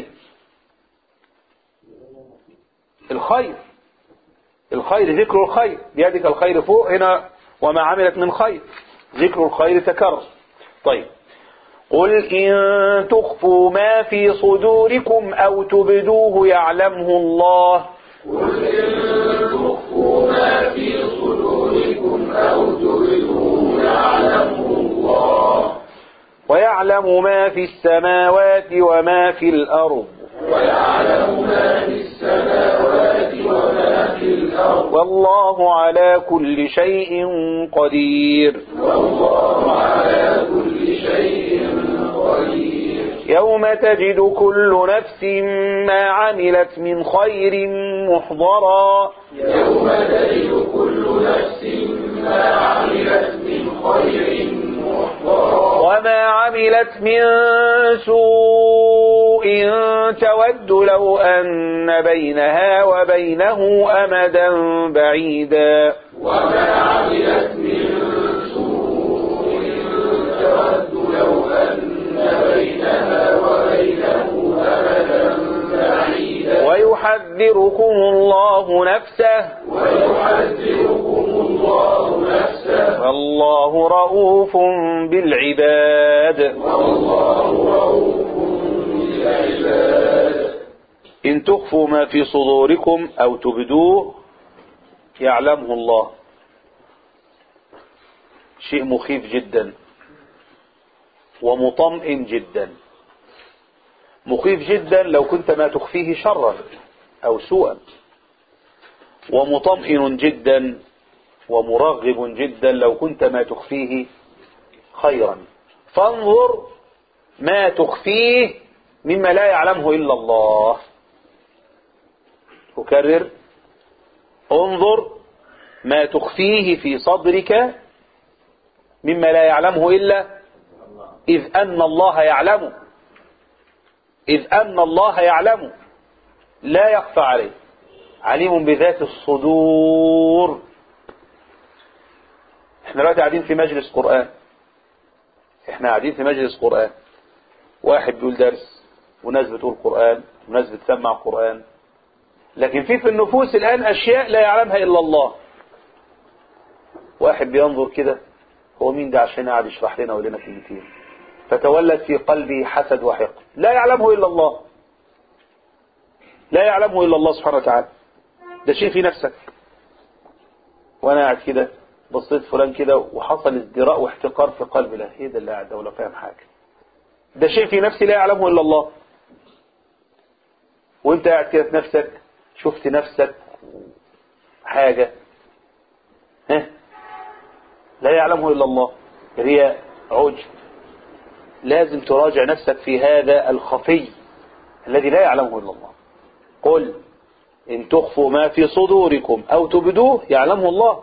الخير الخير ذكر الخير بيدك الخير فوق هنا وما عملت من خير ذكر الخير تكرر طيب قل إن تخفوا ما في صدوركم أو تبدوه يعلمه الله ويعلم ما في السماوات وما في الأرض والله على كل شيء قدير يوم تجد كل نفس ما عملت من خير محضرا وما عملت من سوء تود لو أن بينها وبينه أمدا بعيدا ويحذركم الله نفسه والله رؤوف بالعباد إن تخفوا ما في صدوركم أو تبدوه يعلمه الله شيء مخيف جدا ومطمئن جدا مخيف جدا لو كنت ما تخفيه شرا أو سوءا ومطمئن جدا ومرغب جدا لو كنت ما تخفيه خيرا فانظر ما تخفيه مما لا يعلمه إلا الله أكرر انظر ما تخفيه في صدرك مما لا يعلمه إلا إذ أن الله يعلمه إذ أن الله يعلمه لا يخفى عليه عليم بذات الصدور احنا دلوقتي قاعدين في مجلس قرآن احنا قاعدين في مجلس قرآن واحد بيقول درس وناس بتقول قرآن وناس بتسمع قرآن لكن في في النفوس الآن أشياء لا يعلمها إلا الله واحد بينظر كده هو مين ده عشان قاعد يشرح لنا ويقول لنا كلمتين فتولد في قلبه حسد وحقد لا يعلمه إلا الله لا يعلمه إلا الله سبحانه وتعالى ده شيء في نفسك وأنا قاعد كده بصيت فلان كده وحصل ازدراء واحتقار في قلبي لا ايه ده اللي قاعد ده ولا فاهم حاجة ده شيء في نفسي لا يعلمه إلا الله وانت قاعد كده في نفسك شفت نفسك حاجة ها لا يعلمه إلا الله رياء عجب لازم تراجع نفسك في هذا الخفي الذي لا يعلمه إلا الله قل إن تخفوا ما في صدوركم أو تبدوه يعلمه الله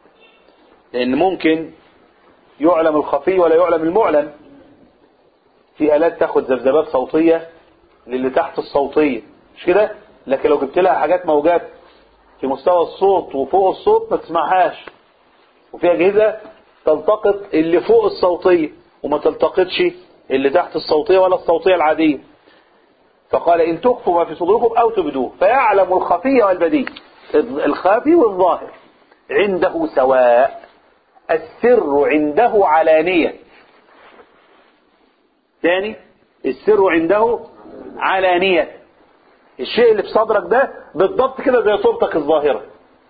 لأن ممكن يعلم الخفي ولا يعلم المعلن في آلات تاخد ذبذبات صوتية للي تحت الصوتية مش كده لكن لو جبت لها حاجات موجات في مستوى الصوت وفوق الصوت ما تسمعهاش وفي أجهزة تلتقط اللي فوق الصوتية وما تلتقطش اللي تحت الصوتية ولا الصوتية العادية فقال إن تخفوا ما في صدوركم أو تبدوه فيعلم الخفي والبديع الخافي والظاهر عنده سواء السر عنده علانية ثاني السر عنده علانية الشيء اللي في صدرك ده بالضبط كده زي صورتك الظاهرة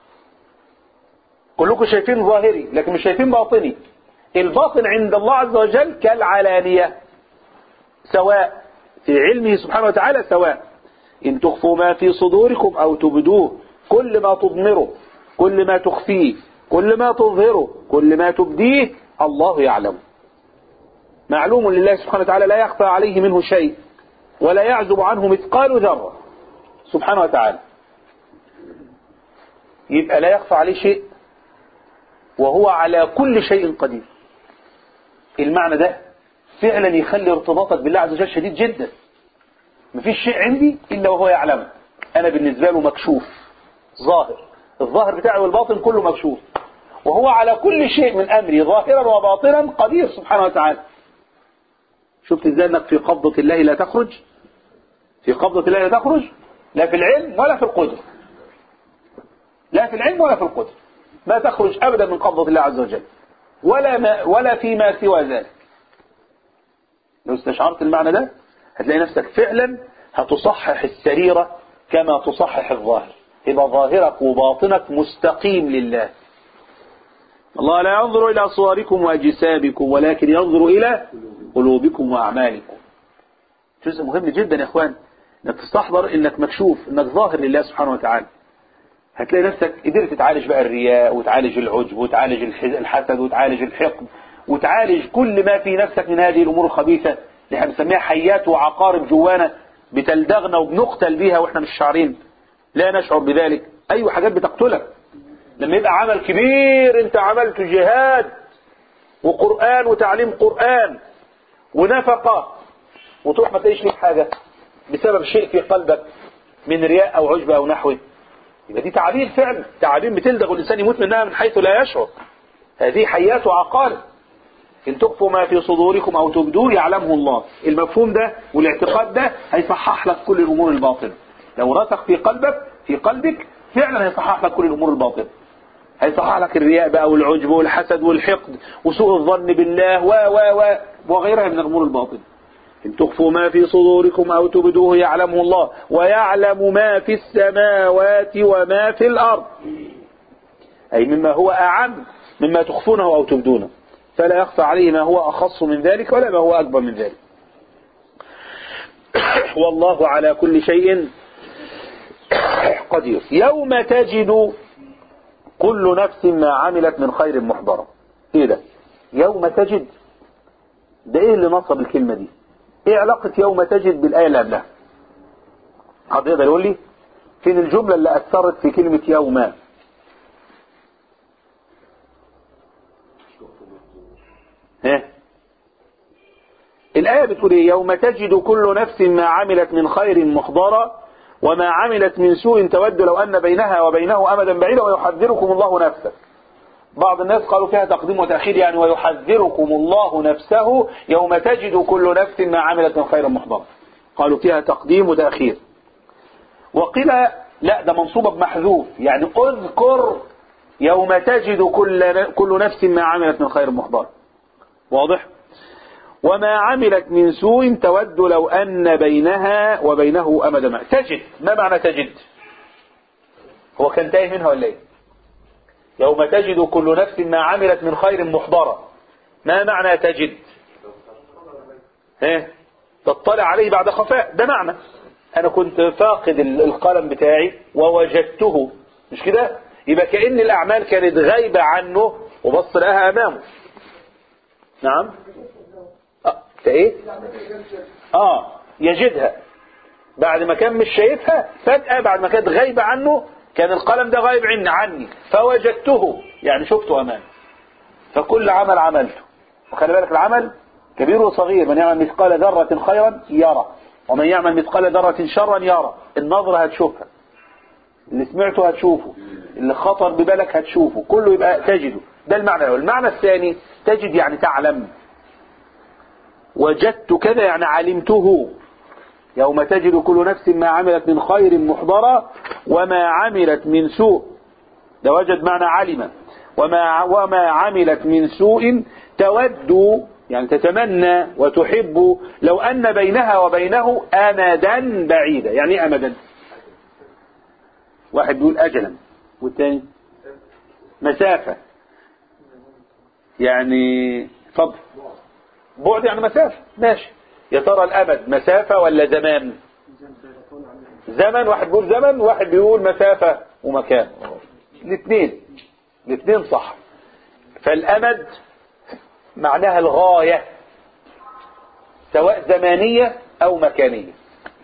كلكم شايفين ظاهري لكن مش شايفين باطني الباطن عند الله عز وجل كالعلانية سواء في علمه سبحانه وتعالى سواء إن تخفوا ما في صدوركم أو تبدوه كل ما تضمره كل ما تخفيه كل ما تظهره كل ما تبديه الله يعلم معلوم لله سبحانه وتعالى لا يخفى عليه منه شيء ولا يعزب عنه مثقال ذرة سبحانه وتعالى يبقى لا يخفى عليه شيء وهو على كل شيء قدير المعنى ده فعلا يخلي ارتباطك بالله عز وجل شديد جدا مفيش شيء عندي إلا وهو يعلمه أنا بالنسبة له مكشوف ظاهر الظاهر بتاعي والباطن كله مكشوف وهو على كل شيء من أمري ظاهرا وباطنا قدير سبحانه وتعالى شفت ازاي انك في قبضة الله لا تخرج في قبضة الله لا تخرج لا في العلم ولا في القدر لا في العلم ولا في القدر ما تخرج أبدا من قبضة الله عز وجل ولا ما ولا فيما سوى ذلك لو استشعرت المعنى ده هتلاقي نفسك فعلا هتصحح السريرة كما تصحح الظاهر يبقى ظاهرك وباطنك مستقيم لله الله لا ينظر إلى صوركم وأجسامكم ولكن ينظر إلى قلوبكم وأعمالكم جزء مهم جدا يا إخوان انك تستحضر انك مكشوف انك ظاهر لله سبحانه وتعالى هتلاقي نفسك قدرت تعالج بقى الرياء وتعالج العجب وتعالج الحسد وتعالج الحقد وتعالج كل ما في نفسك من هذه الامور الخبيثه اللي احنا بنسميها حيات وعقارب جوانا بتلدغنا وبنقتل بيها واحنا مش شعرين لا نشعر بذلك ايوه حاجات بتقتلك لما يبقى عمل كبير انت عملت جهاد وقرآن وتعليم قرآن ونفقة وتروح ما تلاقيش ليك حاجة بسبب شيء في قلبك من رياء او عجب او نحوه يبقى دي تعابير فعلا تعابير بتلدغ والإنسان يموت منها من حيث لا يشعر هذه حيات وعقارب إن تخفوا ما في صدوركم أو تبدوه يعلمه الله المفهوم ده والاعتقاد ده هيصحح لك كل الأمور الباطنة لو رسخ في قلبك في قلبك فعلا هيصحح لك كل الأمور الباطنة هيصحح لك الرياء بقى والعجب والحسد والحقد وسوء الظن بالله و و و وغيرها من الأمور الباطنة إن تخفوا ما في صدوركم أو تبدوه يعلمه الله ويعلم ما في السماوات وما في الأرض أي مما هو أعم مما تخفونه أو تبدونه فلا يخفى عليه ما هو أخص من ذلك ولا ما هو أكبر من ذلك والله على كل شيء قدير يوم تجد كل نفس ما عملت من خير محضرة ايه ده يوم تجد ده ايه اللي نصب الكلمة دي ايه علاقة يوم تجد بالآية اللي قبلها حد يقدر يقول لي فين الجملة اللي أثرت في كلمة يوم ها الآية بتقول ايه يوم تجد كل نفس ما عملت من خير محضرة وما عملت من سوء تود لو أن بينها وبينه أمدا بعيدا ويحذركم الله نفسه بعض الناس قالوا فيها تقديم وتأخير يعني ويحذركم الله نفسه يوم تجد كل نفس ما عملت من خير محضر قالوا فيها تقديم وتأخير وقيل لا ده منصوبة بمحذوف يعني اذكر يوم تجد كل كل نفس ما عملت من خير محضر واضح وما عملت من سوء تود لو أن بينها وبينه أمدا ما تجد ما معنى تجد هو كان تايه منها ولا ايه يوم تجد كل نفس ما عملت من خير محضرة ما معنى تجد ايه تطلع عليه بعد خفاء ده معنى انا كنت فاقد القلم بتاعي ووجدته مش كده يبقى كأن الاعمال كانت غايبة عنه وبص لها امامه نعم اه ايه اه يجدها بعد ما كان مش شايفها فجأة بعد ما كانت غايبة عنه كان القلم ده غايب عني عني فوجدته يعني شفته امامي فكل عمل عملته وخلي بالك العمل كبير وصغير من يعمل مثقال ذرة خيرا يرى ومن يعمل مثقال ذرة شرا يرى النظرة هتشوفها اللي سمعته هتشوفه اللي خطر ببالك هتشوفه كله يبقى تجده ده المعنى الأول المعنى الثاني تجد يعني تعلم وجدت كذا يعني علمته يوم تجد كل نفس ما عملت من خير محضرا وما عملت من سوء ده وجد معنى علم وما وما عملت من سوء تود يعني تتمنى وتحب لو أن بينها وبينه أمدا بعيدا يعني ايه أمدا واحد بيقول أجلا والتاني مسافة يعني فضل بعد يعني مسافة ماشي يا ترى الأمد مسافة ولا زمان زمن واحد بيقول زمن واحد بيقول مسافة ومكان الاثنين الاثنين صح فالأمد معناها الغاية سواء زمانية أو مكانية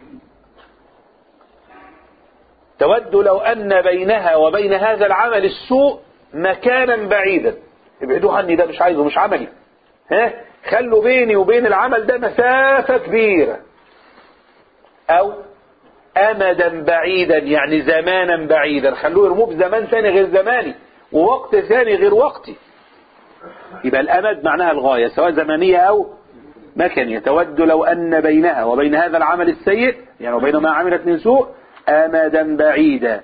تود لو أن بينها وبين هذا العمل السوء مكانا بعيدا ابعدوا عني ده مش عايزه مش عملي ها خلوا بيني وبين العمل ده مسافة كبيرة أو أمدا بعيدا يعني زمانا بعيدا خلوه يرموه بزمان ثاني غير زماني ووقت ثاني غير وقتي يبقى الأمد معناها الغاية سواء زمنية أو مكانية تود لو أن بينها وبين هذا العمل السيء يعني وبين ما عملت من سوء أمدا بعيدا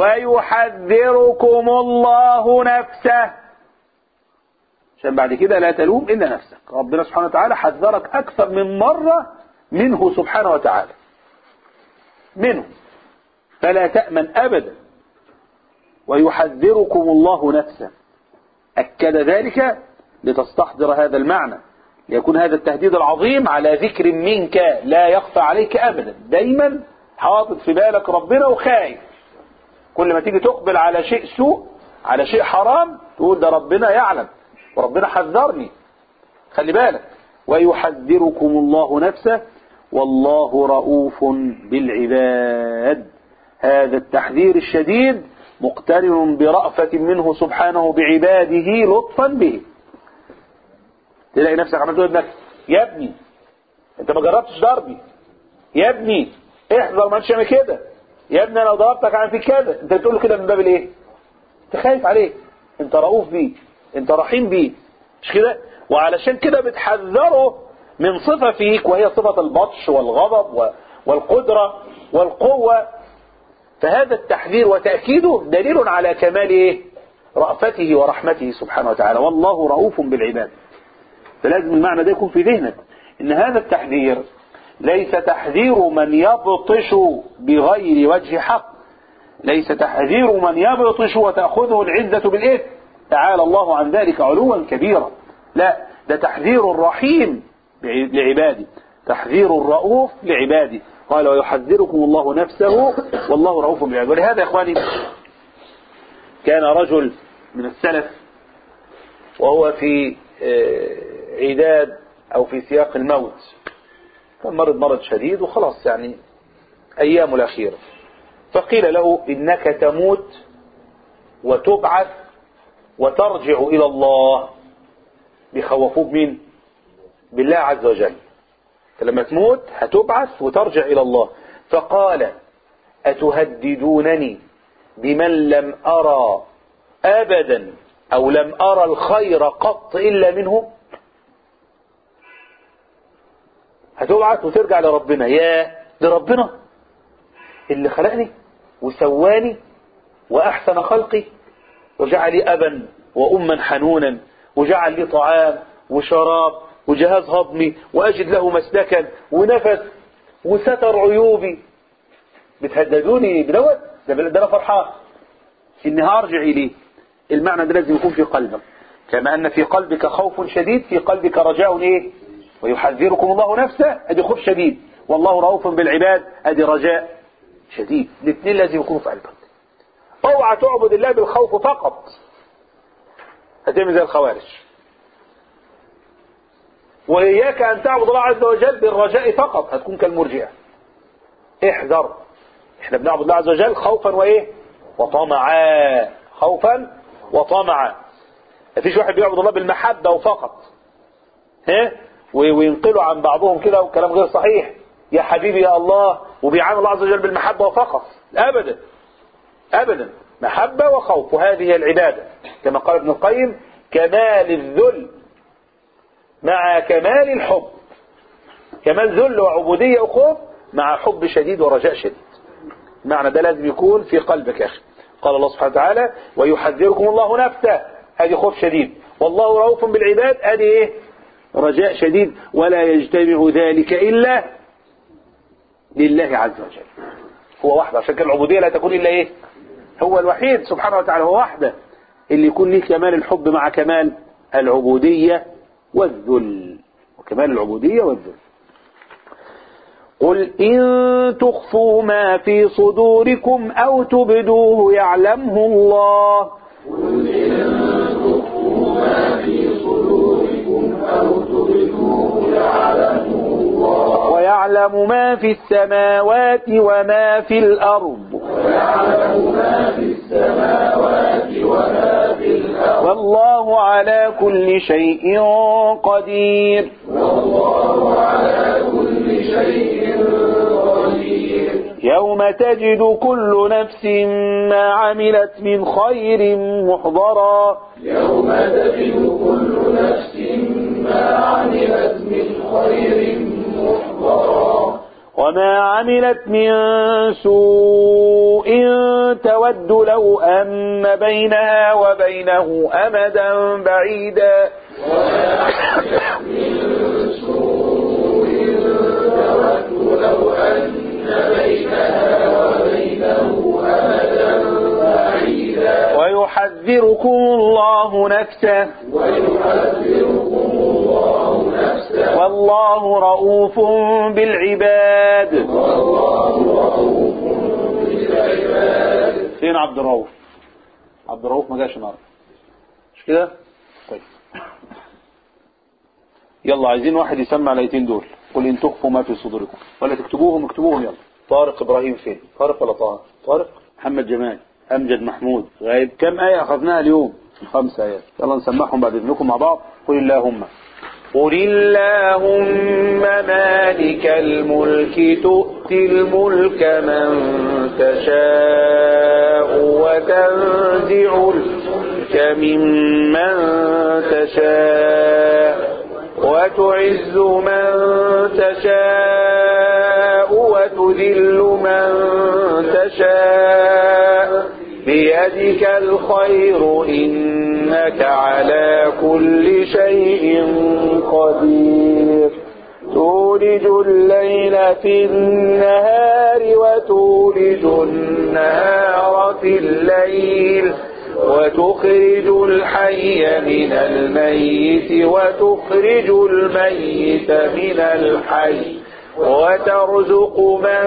ويحذركم الله نفسه عشان بعد كده لا تلوم إلا نفسك ربنا سبحانه وتعالى حذرك أكثر من مرة منه سبحانه وتعالى منه فلا تأمن أبدا ويحذركم الله نفسه أكد ذلك لتستحضر هذا المعنى ليكون هذا التهديد العظيم على ذكر منك لا يخفى عليك أبدا دايما حاطط في بالك ربنا وخايف كل ما تيجي تقبل على شيء سوء على شيء حرام تقول ده ربنا يعلم وربنا حذرني خلي بالك ويحذركم الله نفسه والله رؤوف بالعباد هذا التحذير الشديد مقترن برأفة منه سبحانه بعباده لطفا به تلاقي نفسك عمال تقول لابنك يا ابني انت ما جربتش ضربي يا ابني احذر ما تعمل كده يا ابني انا ضربتك عن في كذا انت بتقول له كده من باب الايه انت خايف عليه انت رؤوف بيه انت رحيم بيه مش كده وعلشان كده بتحذره من صفة فيك وهي صفة البطش والغضب والقدرة والقوة فهذا التحذير وتأكيده دليل على كمال إيه؟ رأفته ورحمته سبحانه وتعالى والله رؤوف بالعباد فلازم المعنى ده يكون في ذهنك إن هذا التحذير ليس تحذير من يبطش بغير وجه حق ليس تحذير من يبطش وتأخذه العزة بالإثم تعالى الله عن ذلك علوا كبيرا لا ده تحذير الرحيم لعباده تحذير الرؤوف لعباده قال ويحذركم الله نفسه والله رؤوف بالعباد ولهذا يا إخواني كان رجل من السلف وهو في عداد أو في سياق الموت كان مرض مرض شديد وخلاص يعني أيام الأخيرة فقيل له إنك تموت وتبعث وترجع إلى الله بيخوفوه بمين بالله عز وجل فلما تموت هتبعث وترجع إلى الله فقال أتهددونني بمن لم أرى أبدا أو لم أرى الخير قط إلا منه هتبعث وترجع لربنا يا لربنا اللي خلقني وسواني وأحسن خلقي وجعل لي أبا وأما حنونا وجعل لي طعام وشراب وجهاز هضمي وأجد له مسلكا ونفس وستر عيوبي بتهددوني بدوت ده ده انا فرحان اني هرجع اليه المعنى ده لازم يكون في قلبك كما ان في قلبك خوف شديد في قلبك رجاء ايه ويحذركم الله نفسه ادي خوف شديد والله رؤوف بالعباد ادي رجاء شديد الاثنين لازم يكونوا في قلبك اوعى تعبد الله بالخوف فقط هتعمل زي الخوارج وإياك أن تعبد الله عز وجل بالرجاء فقط هتكون كالمرجئة احذر احنا بنعبد الله عز وجل خوفا وإيه وطمعا خوفا وطمعا مفيش واحد بيعبد الله بالمحبة وفقط ها و- وينقلوا عن بعضهم كده وكلام غير صحيح يا حبيبي يا الله وبيعامل الله عز وجل بالمحبة فقط أبدا أبدا محبة وخوف وهذه هي العبادة كما قال ابن القيم كمال الذل مع كمال الحب كمال ذل وعبودية وخوف مع حب شديد ورجاء شديد معنى ده لازم يكون في قلبك يا أخي قال الله سبحانه وتعالى ويحذركم الله نفسه هذه خوف شديد والله رؤوف بالعباد هذه ايه رجاء شديد ولا يجتمع ذلك إلا لله عز وجل هو وحده عشان كده العبودية لا تكون إلا إيه هو الوحيد سبحانه وتعالى هو وحده اللي يكون ليه كمال الحب مع كمال العبودية والذل وكمال العبودية والذل قل إن تخفوا ما في صدوركم أو تبدوه يعلمه الله ويعلم ما في السماوات وما في الأرض والله على كل شيء قدير يوم تجد كل نفس ما عملت من خير محضرا وما عملت من سوء تود لو أن بينها وبينه أمدا بعيدا ويحذركم الله نفسه والله رؤوف بالعباد فين عبد الرؤوف عبد الرؤوف ما جاش النهارده مش كده طيب يلا عايزين واحد يسمع الايتين دول قل ان تخفوا ما في صدوركم ولا تكتبوهم اكتبوهم يلا طارق ابراهيم فين طارق ولا طه طارق محمد جمال امجد محمود غايب كم ايه اخذناها اليوم خمس ايات يلا نسمعهم بعد اذنكم مع بعض قل اللهم قل اللهم مالك الملك تؤتي الملك من تشاء وتنزع الملك ممن تشاء وتعز من تشاء وتذل من تشاء بيدك الخير إنك على كل شيء قدير تولج الليل في النهار وتولج النهار في الليل وتخرج الحي من الميت وتخرج الميت من الحي وترزق من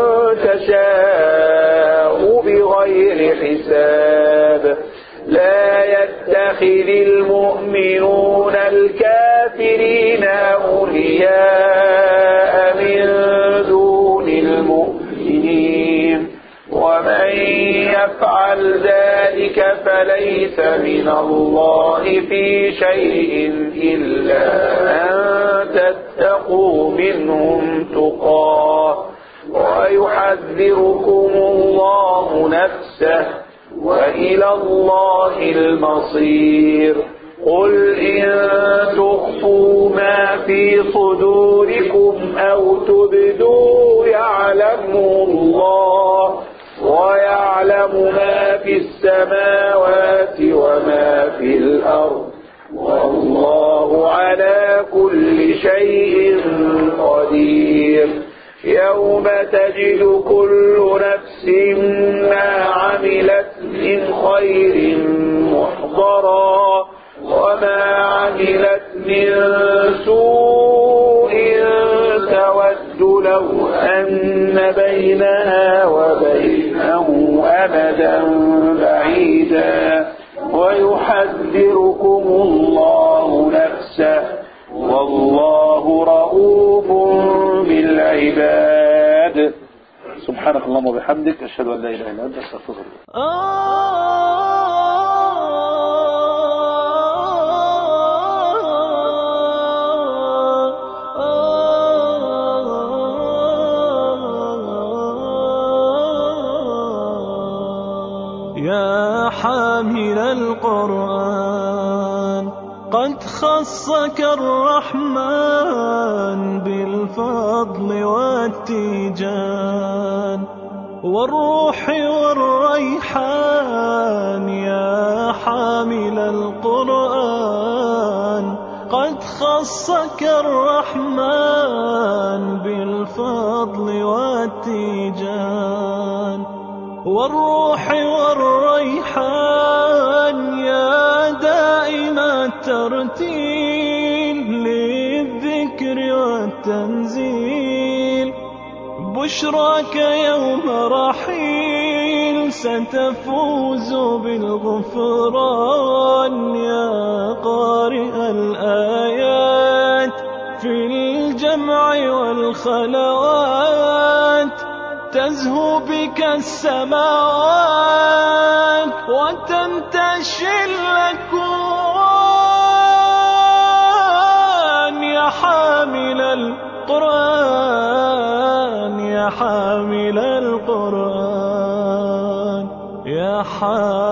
تشاء بغير حساب لا يتخذ المؤمنون الكافرين أولياء من دون المؤمنين ومن يفعل ذلك فليس من الله في شيء إلا أن تتقوا منهم تقاه ويحذركم الله نفسه وإلى الله المصير قل إن تخفوا ما في صدوركم أو تبدوا يعلمه الله ويعلم ما في السماوات وما في الأرض والله على كل شيء قدير يوم تجد كل نفس ما عملت من خير محضرا وما عملت من سوء تود لو أن بينها وبينه أمدا بعيدا ويحذركم الله نفسه والله رؤوف بالعباد سبحانك اللهم وبحمدك أشهد أن لا إله إلا أنت أستغفرك آه يا حامل القرآن قد خصك الرحمن بالفضل والتيجان والروح والريحان يا حامل القرآن قد خصك الرحمن بالفضل والتيجان والروح والريحان يا دائم الترتيل للذكر والتنزيل بشراك يوم رحيل ستفوز بالغفران يا قارئ الآيات في الجمع والخلوات تزهو بك السماوات وتنتشي الأكوان يا حامل القرآن يا حامل القرآن يا حامل